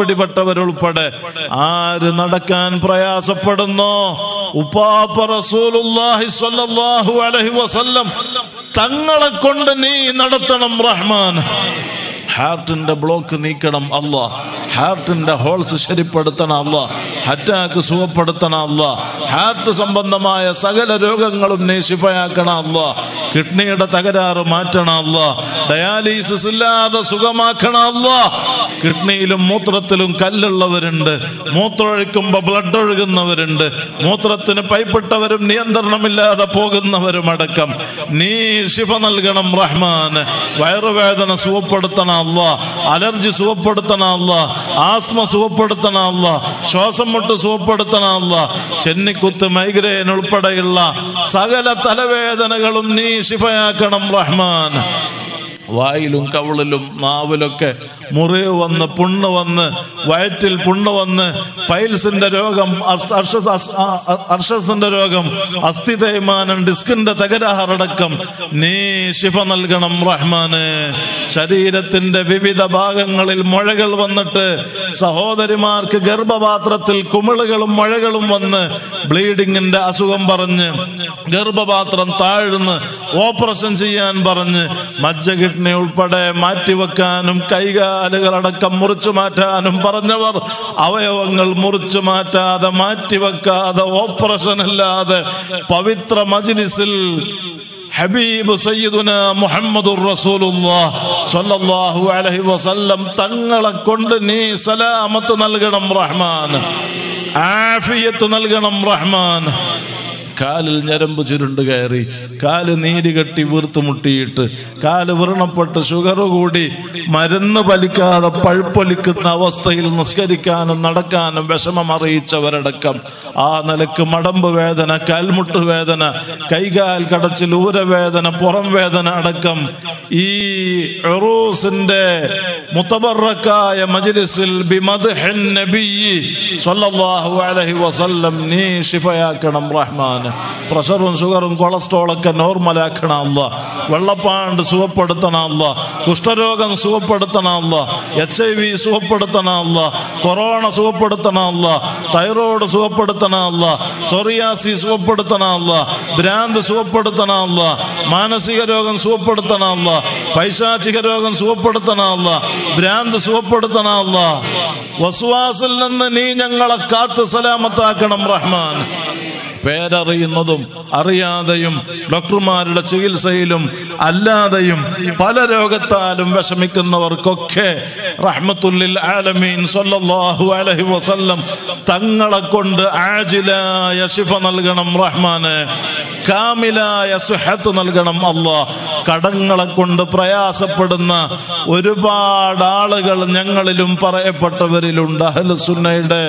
പൈപ്പെട്ടവരുൾപ്പെടെ ആര് നടക്കാൻ പ്രയാസപ്പെടുന്നോ ഉപ്പാപ്പ റസൂലുള്ളാഹി സ്വല്ലല്ലാഹു അലൈഹി വസല്ലം തങ്ങളെ കൊണ്ട് നീ നടത്തണം റഹ്മാൻ ഹാർട്ടിന്റെ ബ്ലോക്ക് നീക്കണം അല്ല ഹാർട്ടിന്റെ ഹോൾസ് ശരിപ്പെടുത്തണം അല്ല അറ്റാക്ക് സുഖപ്പെടുത്തണം അല്ല ഹാർട്ട് സംബന്ധമായ സകല രോഗങ്ങളും നീ ശിഫയാക്കണം അല്ല കിഡ്നിയുടെ തകരാറ് മാറ്റണം അല്ല ഡയാലിസിസ് ഇല്ലാതെ സുഖമാക്കണം അല്ല കിഡ്നിയിലും മൂത്രത്തിലും കല്ലുള്ളവരുണ്ട് മൂത്രമൊഴിക്കുമ്പോ ബ്ലഡ് ഒഴുകുന്നവരുണ്ട് മൂത്രത്തിന് പൈപ്പിട്ടവരും നിയന്ത്രണമില്ലാതെ പോകുന്നവരും അടക്കം നീ ശിഫ നൽകണം റഹ്മാൻ വയറുവേദന സുഖപ്പെടുത്തണം അല്ല അലർജി സുഖപ്പെടുത്തണം അല്ല ആസ്മ സുഖപ്പെടുത്തണം അല്ല ശ്വാസം മുട്ട് സുഖപ്പെടുത്തണം അല്ല ചെന്നിക്കുത്ത് മൈഗ്രെയിൻ ഉൾപ്പെടെയുള്ള സകല തലവേദനകളും നീ ശിഫയാക്കണം റഹ്മാൻ വായിലും കവിളിലും നാവിലൊക്കെ മുറിവ് വന്ന് പുണ്ണ് വന്ന് വയറ്റിൽ പുണ്ണ് വന്ന് പൈൽസിന്റെ രോഗം അർഷ- അർഷ- അസ്- ആ- അ- അർഷസിന്റെ രോഗം അസ്ഥി തേയ്മാനം ഡിസ്കിന്റെ തകരാറടക്കം നീ ശിഫ നൽകണം റഹ്മാന് ശരീരത്തിന്റെ വിവിധ ഭാഗങ്ങളിൽ മുഴകൾ വന്നിട്ട് സഹോദരിമാർക്ക് ഗർഭപാത്രത്തിൽ കുമിളുകളും മുഴകളും വന്ന് ബ്ലീഡിങ്ങിന്റെ അസുഖം പറഞ്ഞ് ഗർഭപാത്രം താഴ്ന്ന് ഓപ്പറേഷൻ ചെയ്യാൻ പറഞ്ഞ് മജ്ജ കിഡ്നി ഉൾപ്പെടെ മാറ്റിവെക്കാനും കൈകാലുകളടക്കം മുറിച്ചു മാറ്റാനും പറഞ്ഞവർ അവയവങ്ങൾ മുറിച്ചു മാറ്റാതെ മാറ്റിവെക്കാതെ ഓപ്പറേഷൻ ഇല്ലാതെ പവിത്ര മജ്ലിസിൽ ഹബീബ് സയ്യിദുന മുഹമ്മദുർ റസൂലുള്ളാഹ് സ്വല്ലല്ലാഹു അലൈഹി വസല്ലം തങ്ങളെ കൊണ്ട് നീ സലാമത്ത് നൽകണം റഹ്മാൻ ആഫിയത്ത് നൽകണം റഹ്മാൻ കാലിൽ ഞരമ്പ് ചുരുണ്ട് കയറി കാല് നീര് കെട്ടി വീർത്ത് മുട്ടിയിട്ട് കാല് വ്രണപ്പെട്ട് ഷുഗർ കൂടി മരുന്ന് പലിക്കാതെ പഴുപ്പൊലിക്കുന്ന അവസ്ഥയിൽ നിസ്കരിക്കാനും നടക്കാനും വിഷമം അറിയിച്ചവരടക്കം ആ നിലക്ക് മടമ്പ് വേദന കാൽമുട്ട് വേദന കൈകാൽ കടച്ചിൽ ഊരവേദന പുറം വേദന അടക്കം ഈ ഉറൂസിന്റെ മുത്തബറക്കായ മജ്ലിസിൽ ബിമദ്ഹിൻ നബിയ്യി സ്വല്ലല്ലാഹു അലൈഹി വസല്ലം നീ ശിഫയാക്കണം റഹ്മാൻ പ്രഷറും ഷുഗറും കൊളസ്ട്രോളൊക്കെ നോർമലാക്കണം അല്ല വെള്ളപ്പാണ്ട് സുഖപ്പെടുത്തണം അല്ല കുഷ്ഠരോഗം സുഖപ്പെടുത്തണം അല്ല എച്ച് ഐ വി സുഖപ്പെടുത്തണം അല്ല കൊറോണ സുഖപ്പെടുത്തണം അല്ല തൈറോയ്ഡ് സുഖപ്പെടുത്തണം അല്ല സൊറിയാസി സുഖപ്പെടുത്തണം അല്ല ഭ്രാന്ത് സുഖപ്പെടുത്തണം അല്ല മാനസിക രോഗം സുഖപ്പെടുത്തണം അല്ല പൈശാചിക രോഗം സുഖപ്പെടുത്തണം അല്ല ഭ്രാന്ത് സുഖപ്പെടുത്തണം അല്ല വസുവാസിൽ നിന്ന് നീ ഞങ്ങളെ കാത്ത് സലാമത്താക്കണം റഹ്മാൻ പേരറിയുന്നതും അറിയാതെയും ഡോക്ടർമാരുടെ ചികിത്സയിലും അല്ലാതെയും പല രോഗത്താലും വിഷമിക്കുന്നവർക്കൊക്കെ റഹ്മത്തുല്ലിൽ ആലമീൻ സല്ലല്ലാഹു അലൈഹി വസല്ലം തങ്ങളെ കൊണ്ട് ആജിലായ ശിഫ നൽകണം റഹ്മാന് കാമിലായ സുഹത്ത് നൽകണം അല്ലാ കടങ്ങളെ കൊണ്ട് പ്രയാസപ്പെടുന്ന ഒരുപാട് ആളുകൾ ഞങ്ങളിലും പറയപ്പെട്ടവരിലുണ്ട് അഹ്ലുസുന്നയുടെ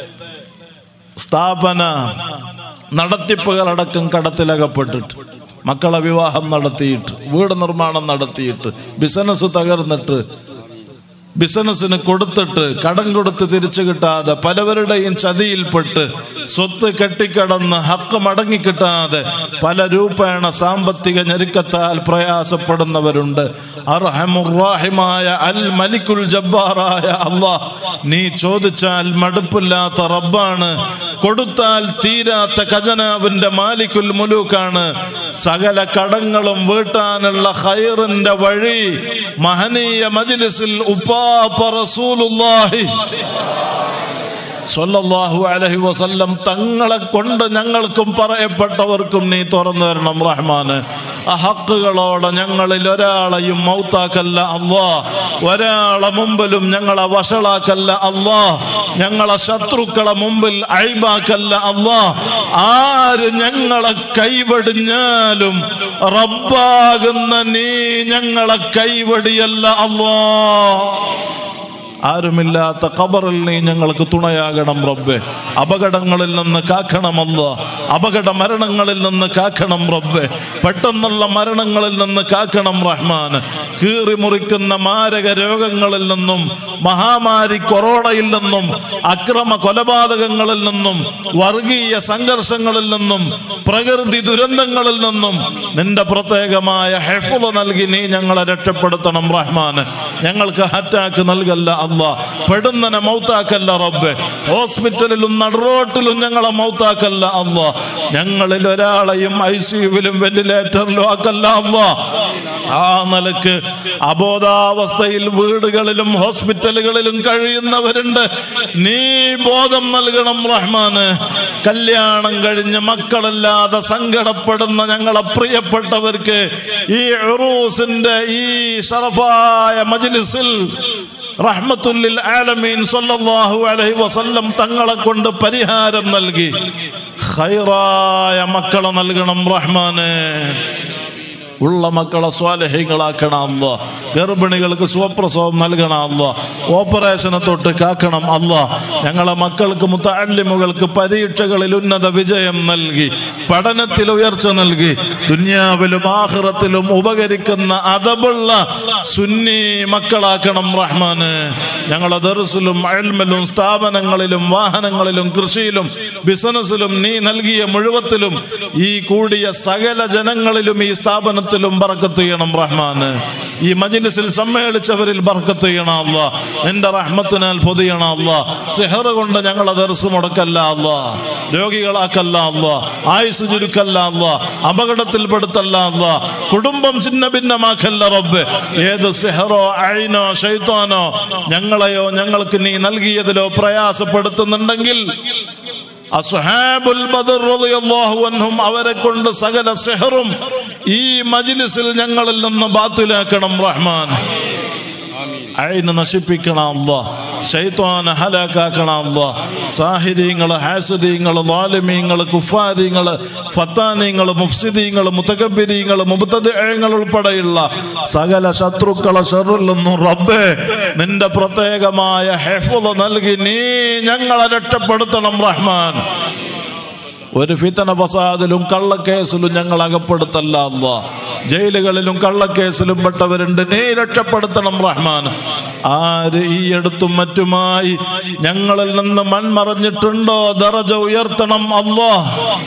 സ്ഥാപന നടത്തിപ്പുകളടക്കം കടത്തിലകപ്പെട്ടിട്ട് മക്കളെ വിവാഹം നടത്തിയിട്ട് വീട് നിർമ്മാണം നടത്തിയിട്ട് ബിസിനസ് തകർന്നിട്ട് ബിസിനസ്സിന് കൊടുത്തിട്ട് കടം കൊടുത്ത് തിരിച്ചു കിട്ടാതെ പലവരുടെയും ചതിയിൽപ്പെട്ട് സ്വത്ത് കെട്ടിക്കടന്ന് ഹക്ക് മടങ്ങി കിട്ടാതെ പല രൂപേണ സാമ്പത്തിക ഞെരുക്കത്താൽ പ്രയാസപ്പെടുന്നവരുണ്ട് അർഹമുറാഹിമായ അൽ മലിക്കുൽ ജബ്ബാറായ അള്ളാഹ് നീ ചോദിച്ചാൽ മടുപ്പില്ലാത്ത റബ്ബാണ് കൊടുത്താൽ തീരാത്ത ഖജനാവിന്റെ മാലിക്കുൽ മുലൂക്കാണ് സകല കടങ്ങളും വീട്ടാനുള്ള ഹൈറിന്റെ വഴി മഹനീയ മജ്ലിസിൽ ഉപ്പാപ്പ റസൂലുള്ളാഹി സല്ലല്ലാഹു അലൈഹി വസല്ലം തങ്ങളെ കൊണ്ട് ഞങ്ങൾക്കും പറയപ്പെട്ടവർക്കും നീ തുറന്നു തരണം റഹ്മാന് ആ ഹക്കുകളോടെ ഞങ്ങളിൽ ഒരാളെയും മൗത്താക്കല്ല അള്ളാ ഒരാളെ മുമ്പിലും ഞങ്ങളെ വഷളാക്കല്ല അള്ളാ ഞങ്ങളെ ശത്രുക്കളെ മുമ്പിൽ അഴിബാക്കല്ല അള്ളാ ആര് ഞങ്ങളെ കൈവടിഞ്ഞാലും റബ്ബാകുന്ന നീ ഞങ്ങളെ കൈവടിയല്ല അള്ളാ ആരുമില്ലാത്ത ഖബറിൽ നീ ഞങ്ങൾക്ക് തുണയാകണം റബ്ബെ അപകടങ്ങളിൽ നിന്ന് കാക്കണമല്ല അപകട മരണങ്ങളിൽ നിന്ന് കാക്കണം റബ്ബെ പെട്ടെന്നുള്ള മരണങ്ങളിൽ നിന്ന് കാക്കണം റഹ്മാൻ കീറി മുറിക്കുന്ന മാരക രോഗങ്ങളിൽ നിന്നും മഹാമാരി കൊറോണയിൽ നിന്നും അക്രമ കൊലപാതകങ്ങളിൽ നിന്നും വർഗീയ സംഘർഷങ്ങളിൽ നിന്നും പ്രകൃതി ദുരന്തങ്ങളിൽ നിന്നും നിന്റെ പ്രത്യേകമായ ഹെഫുള നൽകി നീ ഞങ്ങളെ രക്ഷപ്പെടുത്തണം റഹ്മാൻ ഞങ്ങൾക്ക് അറ്റാക്ക് നൽകല്ല അല്ല അല്ല പെടുന്നനെ മൗത്താക്കല്ല റബ്ബെ ഹോസ്പിറ്റലിലും നടുറോട്ടിലും ഞങ്ങളെ മൗത്താക്കല്ല അല്ല ഞങ്ങളിൽ ഒരാളെയും ഐ സിയുവിലും വെന്റിലേറ്ററിലും ആക്കല്ല അല്ല ആ നിലക്ക് അബോധാവസ്ഥയിൽ വീടുകളിലും ഹോസ്പിറ്റലുകളിലും കഴിയുന്നവരുണ്ട് നീ ബോധം നൽകണം റഹ്മാന് കല്യാണം കഴിഞ്ഞ് മക്കളില്ലാതെ സങ്കടപ്പെടുന്ന ഞങ്ങളെ പ്രിയപ്പെട്ടവർക്ക് ഈ ഉറൂസിന്റെ ഈ ഷറഫായ മജ്ലിസിൽ റഹ്മത്തുല്ലിൽ ആലമീൻ സല്ലല്ലാഹു അലൈഹി വസല്ലം തങ്ങളെ കൊണ്ട് പരിഹാരം നൽകി ഖൈറായ മക്കളെ നൽകണം റഹ്മാന് ഉള്ള മക്കളെ സ്വാലഹ്യങ്ങളാക്കണം അല്ല ഗർഭിണികൾക്ക് സുഖപ്രസവം നൽകണം അല്ല ഓപ്പറേഷനെ തൊട്ട് കാക്കണം അല്ല ഞങ്ങളെ മക്കൾക്ക് മുത്തല്ലിമുകൾക്ക് പരീക്ഷകളിൽ ഉന്നത വിജയം നൽകി പഠനത്തിൽ ഉയർച്ച നൽകി ദുന്യാവിലും ആഹ്റത്തിലും ഉപകരിക്കുന്ന അതബുള്ള സുന്നി മക്കളാക്കണം റഹ്മാന് ഞങ്ങളെ ദർസിലും അയൽമലും സ്ഥാപനങ്ങളിലും വാഹനങ്ങളിലും കൃഷിയിലും ബിസിനസ്സിലും നീ നൽകിയ മുഴുവത്തിലും ഈ കൂടിയ സകല ജനങ്ങളിലും ഈ സ്ഥാപനത്തിലും ബർക്കത്ത് ചെയ്യണം റഹ്മാന് ഈ മജിലിസിൽ സമ്മേളിച്ചവരിൽ ബർക്കത്ത് ചെയ്യണം അല്ല നിന്റെ റഹ്മത്തിനാൽ പൊതിയണം അല്ല സെഹറ് കൊണ്ട് ഞങ്ങളെ ദർസ് മുടക്കല്ല അല്ല രോഗികളാക്കല്ല അല്ല ആയുസ് ചുരുക്കല്ല അല്ല അപകടത്തിൽപ്പെടുത്തല്ല അല്ല കുടുംബം ചിന്ന ഭിന്നമാക്കല്ല റബ്ബ് ഏത് സെഹറോ അഴിനോ ഷൈത്താനോ ഞങ്ങളെയോ ഞങ്ങൾക്ക് നീ നൽകിയതിലോ പ്രയാസപ്പെടുത്തുന്നുണ്ടെങ്കിൽ അസ്ഹാബുൽ ബദർ റളിയല്ലാഹു അൻഹും അവരെ കൊണ്ട് സകല സെഹറും ഈ മജ്ലിസിൽ ഞങ്ങളിൽ നിന്ന് ബാത്തിലാക്കണം റഹ്മാൻ അയിന് നശിപ്പിക്കണം അല്ല ശൈത്വാന ഹലാക്കാക്കണം അല്ല സാഹിര്യങ്ങള് ഹാസദീങ്ങള് വാലിമീങ്ങള് കുഫാരിങ്ങള് ഫത്താനീങ്ങള് മുഫ്സിദീങ്ങള് മുത്തകബിരീങ്ങള് മുബത്തങ്ങൾ ഉൾപ്പെടെയുള്ള സകല ശത്രുക്കളെ ഷെറിൽ നിന്നും റബ്ബേ നിന്റെ പ്രത്യേകമായ ഹെഫുദ നൽകി നീ ഞങ്ങളെ രക്ഷപ്പെടുത്തണം റഹ്മാൻ ഒരു ഫിത്തന ഫസാദിലും കള്ളക്കേസിലും ഞങ്ങൾ അകപ്പെടുത്തല്ല അല്ല ജയിലുകളിലും കള്ളക്കേസിലും പെട്ടവരുണ്ട് നീ രക്ഷപ്പെടുത്തണം റഹ്മാൻ ആര് ഈ അടുത്തും മറ്റുമായി ഞങ്ങളിൽ നിന്ന് മൺമറഞ്ഞിട്ടുണ്ടോ ദറജ ഉയർത്തണം അല്ലോ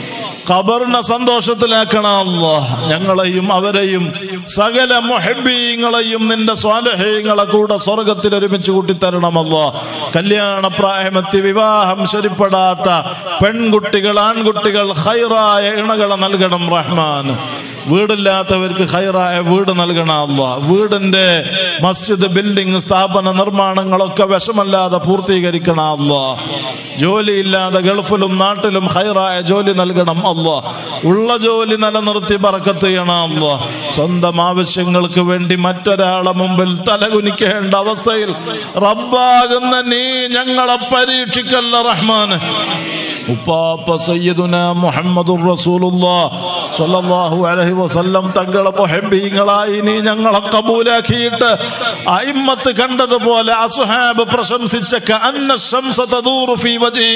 ഖബറിനെ സന്തോഷത്തിലാക്കണം അല്ലോ ഞങ്ങളെയും അവരെയും സകല മുഹബീങ്ങളെയും നിന്റെ സ്വാലഹ്യങ്ങളെ കൂടെ സ്വർഗത്തിൽ ഒരുമിച്ച് കൂട്ടിത്തരണമല്ലോ കല്യാണ പ്രായമെത്തി വിവാഹം ശരിപ്പെടാത്ത പെൺകുട്ടികൾ ആൺകുട്ടികൾ ഹൈറായ ഇണകളെ നൽകണം റഹ്മാൻ വീടില്ലാത്തവർക്ക് ഹൈറായ വീട് നൽകണം അല്ല വീടിന്റെ മസ്ജിദ് ബിൽഡിംഗ് സ്ഥാപന നിർമ്മാണങ്ങളൊക്കെ വിഷമല്ലാതെ പൂർത്തീകരിക്കണം അല്ല ജോലിയില്ലാതെ ഗൾഫിലും നാട്ടിലും ഹൈറായ ജോലി നൽകണം അല്ല ഉള്ള ജോലി നിലനിർത്തി പറക്കത്ത് ചെയ്യണം അല്ല സ്വന്തം ആവശ്യങ്ങൾക്ക് വേണ്ടി മറ്റൊരാളെ മുമ്പിൽ തലകുനിക്കേണ്ട അവസ്ഥയിൽ റബ്ബാകുന്ന നീ ഞങ്ങളെ പരീക്ഷിക്കല്ല റഹ്മാന് ഉപ്പാപ്പ സയ്യിദുന മുഹമ്മദുർ റസൂലുള്ളാഹ് സ്വല്ലല്ലാഹു അലൈഹി വസല്ലം തങ്ങളെ മുഹബ്ബീങ്ങളായി നീ ഞങ്ങളെ കബൂലാക്കിയിട്ട് അയിമ്മത്ത് കണ്ടതുപോലെ അസുഹാബ് പ്രശംസിച്ച കഅന്ന ശംസ തദൂറു ഫീ വജി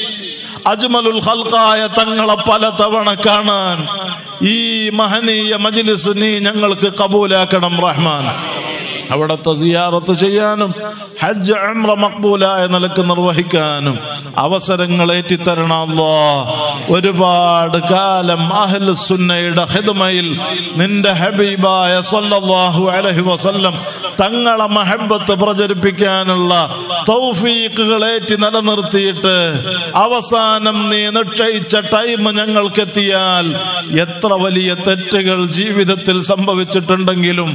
അജ്മലുൽ ഖൽഖായ തങ്ങളെ പല തവണ കാണാൻ ഈ മഹനീയ മജ്ലിസ് നീ ഞങ്ങൾക്ക് കബൂലാക്കണം റഹ്മാൻ അവിടത്തെ സിയാറത്ത് ചെയ്യാനും ഹജ്ജ് ഉംറ മക്ബൂലായ നിലക്ക് നിർവഹിക്കാനും അവസരങ്ങൾ ഏറ്റിത്തരണമല്ലോ ഒരുപാട് കാലം അഹ്ലു സുന്നയുടെ ഹിദ്മയിൽ നിന്റെ ഹബീബായ സല്ലല്ലാഹു അലൈഹി വസല്ലം തങ്ങളെ മഹബത്ത് പ്രചരിപ്പിക്കാനുള്ള തൗഫീഖുകൾ ഏറ്റി നിലനിർത്തിയിട്ട് അവസാനം നീ നിശ്ചയിച്ച ടൈം ഞങ്ങൾക്കെത്തിയാൽ എത്ര വലിയ തെറ്റുകൾ ജീവിതത്തിൽ സംഭവിച്ചിട്ടുണ്ടെങ്കിലും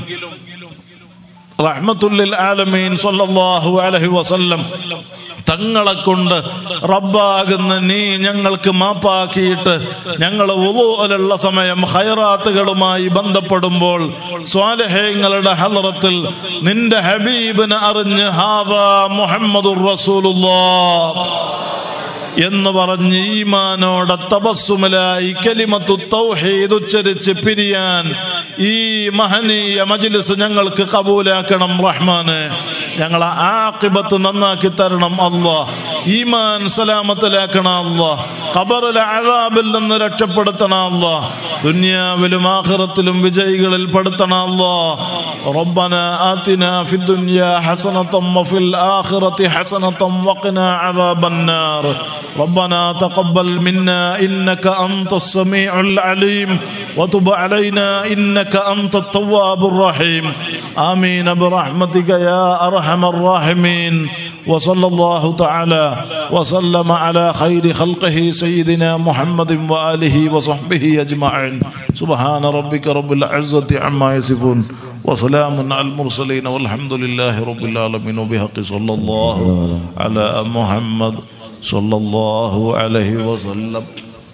റഹ്മത്തുല്ലിൽ ആലമീൻ സല്ലല്ലാഹു അലൈഹി വസല്ലം തങ്ങളെ കൊണ്ട് റബ്ബാകുന്ന നീ ഞങ്ങൾക്ക് മാപ്പാക്കിയിട്ട് ഞങ്ങൾ ഉള്ള സമയം ഹൈറാത്തുകളുമായി ബന്ധപ്പെടുമ്പോൾ സ്വാലഹ്യങ്ങളുടെ ഹലറത്തിൽ നിന്റെ ഹബീബിനെ അറിഞ്ഞ് ഹാദാ മുഹമ്മദുർ റസൂലുള്ളാഹ് എന്ന് പറഞ്ഞ് ഈമാനോടെ തപസ്സുമലായി കലിമത്തു തൗഹീദ് ഉച്ചരിച്ച് പിരിയാൻ ഈ മഹനീയ മജ്ലിസ് ഞങ്ങൾക്ക് കബൂലാക്കണം റഹ്മാന് ഞങ്ങളെ ആക്കിബത്ത് നന്നാക്കി തരണം അല്ലാ ഈമാൻ സലാമത്തിലാക്കണം അല്ലാ ഖബറിലെ അഴാബിൽ നിന്ന് രക്ഷപ്പെടുത്തണം അല്ലാ ദുനിയാവിലും ആഖിറത്തിലും വിജയികളിൽ പെടുത്തണം അല്ലാ ربنا آتنا في الدنيا حسنة وفي الآخرة حسنة وقنا عذاب النار ربنا تقبل منا إنك أنت السميع العليم وتب علينا إنك أنت التواب الرحيم آمين برحمتك يا أرحم الراحمين وصلى الله تعالى وسلم على خير خلقه سيدنا محمد وآله وصحبه أجمعين سبحان ربك رب العزة عما يصفون وسلام على المرسلين والحمد لله رب العالمين وبحق صلى الله على محمد صلى الله عليه وسلم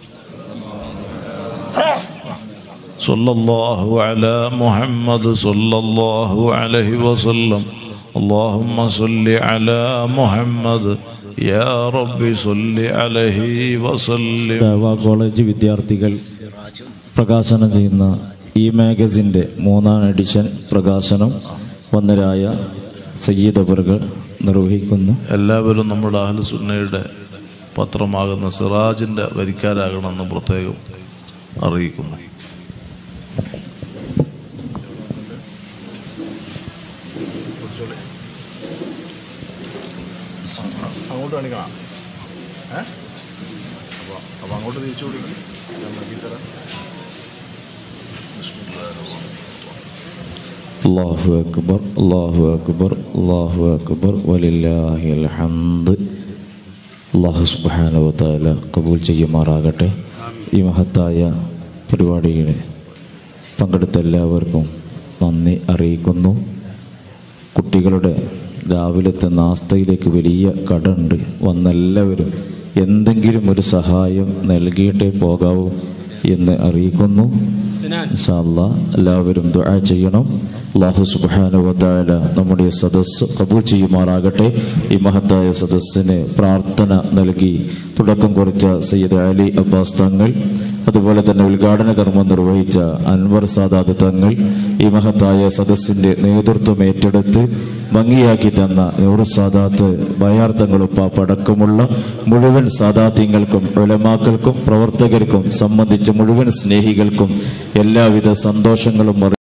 صلى الله على محمد صلى الله عليه وسلم اللهم صل على محمد يا رب صل عليه وسلم ദേവ കോളേജ് വിദ്യാർത്ഥികൾ പ്രകാശനം ചെയ്യുന്ന ഈ മാഗസിൻ്റെ മൂന്നാം എഡിഷൻ പ്രകാശനം വന്നരായ സയ്യിദ് അവറുകൾ നിർവഹിക്കുന്നു എല്ലാവരും നമ്മുടെ അഹ്ലുസുന്നയുടെ പത്രമാകുന്ന സിറാജിന്റെ വരിക്കാരാകണമെന്ന് പ്രത്യേകം അറിയിക്കുന്നു അങ്ങോട്ട് കാണിക്കണം ഏ അപ്പോൾ അപ്പോൾ അങ്ങോട്ട് തിരിച്ചു കൊടുക്കും ഞാൻ നൽകിത്തരാം അള്ളാഹു അക്ബർ അള്ളാഹു അക്ബർ അള്ളാഹു അക്ബർ വലില്ലാഹിൽ ഹംദ് അള്ളാഹു സുബ്ഹാനഹു കബൂൽ ചെയ്യുമാറാകട്ടെ ഈ മഹത്തായ പരിപാടിയിൽ പങ്കെടുത്ത എല്ലാവർക്കും നന്ദി അറിയിക്കുന്നു കുട്ടികളുടെ രാവിലത്തെ നാസ്തയിലേക്ക് വലിയ കടമുണ്ട് വന്നെല്ലാവരും എന്തെങ്കിലും ഒരു സഹായം നൽകിയിട്ടേ പോകാവൂ എന്ന് അറിയിക്കുന്നു ഇൻഷാ അല്ലാ എല്ലാവരും ദുആ ചെയ്യണം അള്ളാഹു സുബ്ഹാനഹു വതആല നമ്മുടെ ഈ സദസ്സ് കബൂൽ ചെയ്യുമാറാകട്ടെ ഈ മഹത്തായ സദസ്സിന് പ്രാർത്ഥന നൽകി തുടക്കം കുറിച്ച സയ്യിദ് അലി അബ്ബാസ് തങ്ങൾ അതുപോലെ തന്നെ ഉദ്ഘാടന കർമ്മം നിർവഹിച്ച അൻവർ സാദാത്ത് തങ്ങൾ ഈ മഹത്തായ സദസ്സിന്റെ നേതൃത്വം ഏറ്റെടുത്ത് ഭംഗിയാക്കി തന്ന നൂറ് സാദാത്ത് ബയാർത്ഥങ്ങളുപ്പാപ്പ അടക്കമുള്ള മുഴുവൻ സാദാത്യങ്ങൾക്കും ഉലമാക്കൾക്കും പ്രവർത്തകർക്കും സംബന്ധിച്ച മുഴുവൻ സ്നേഹികൾക്കും എല്ലാവിധ സന്തോഷങ്ങളും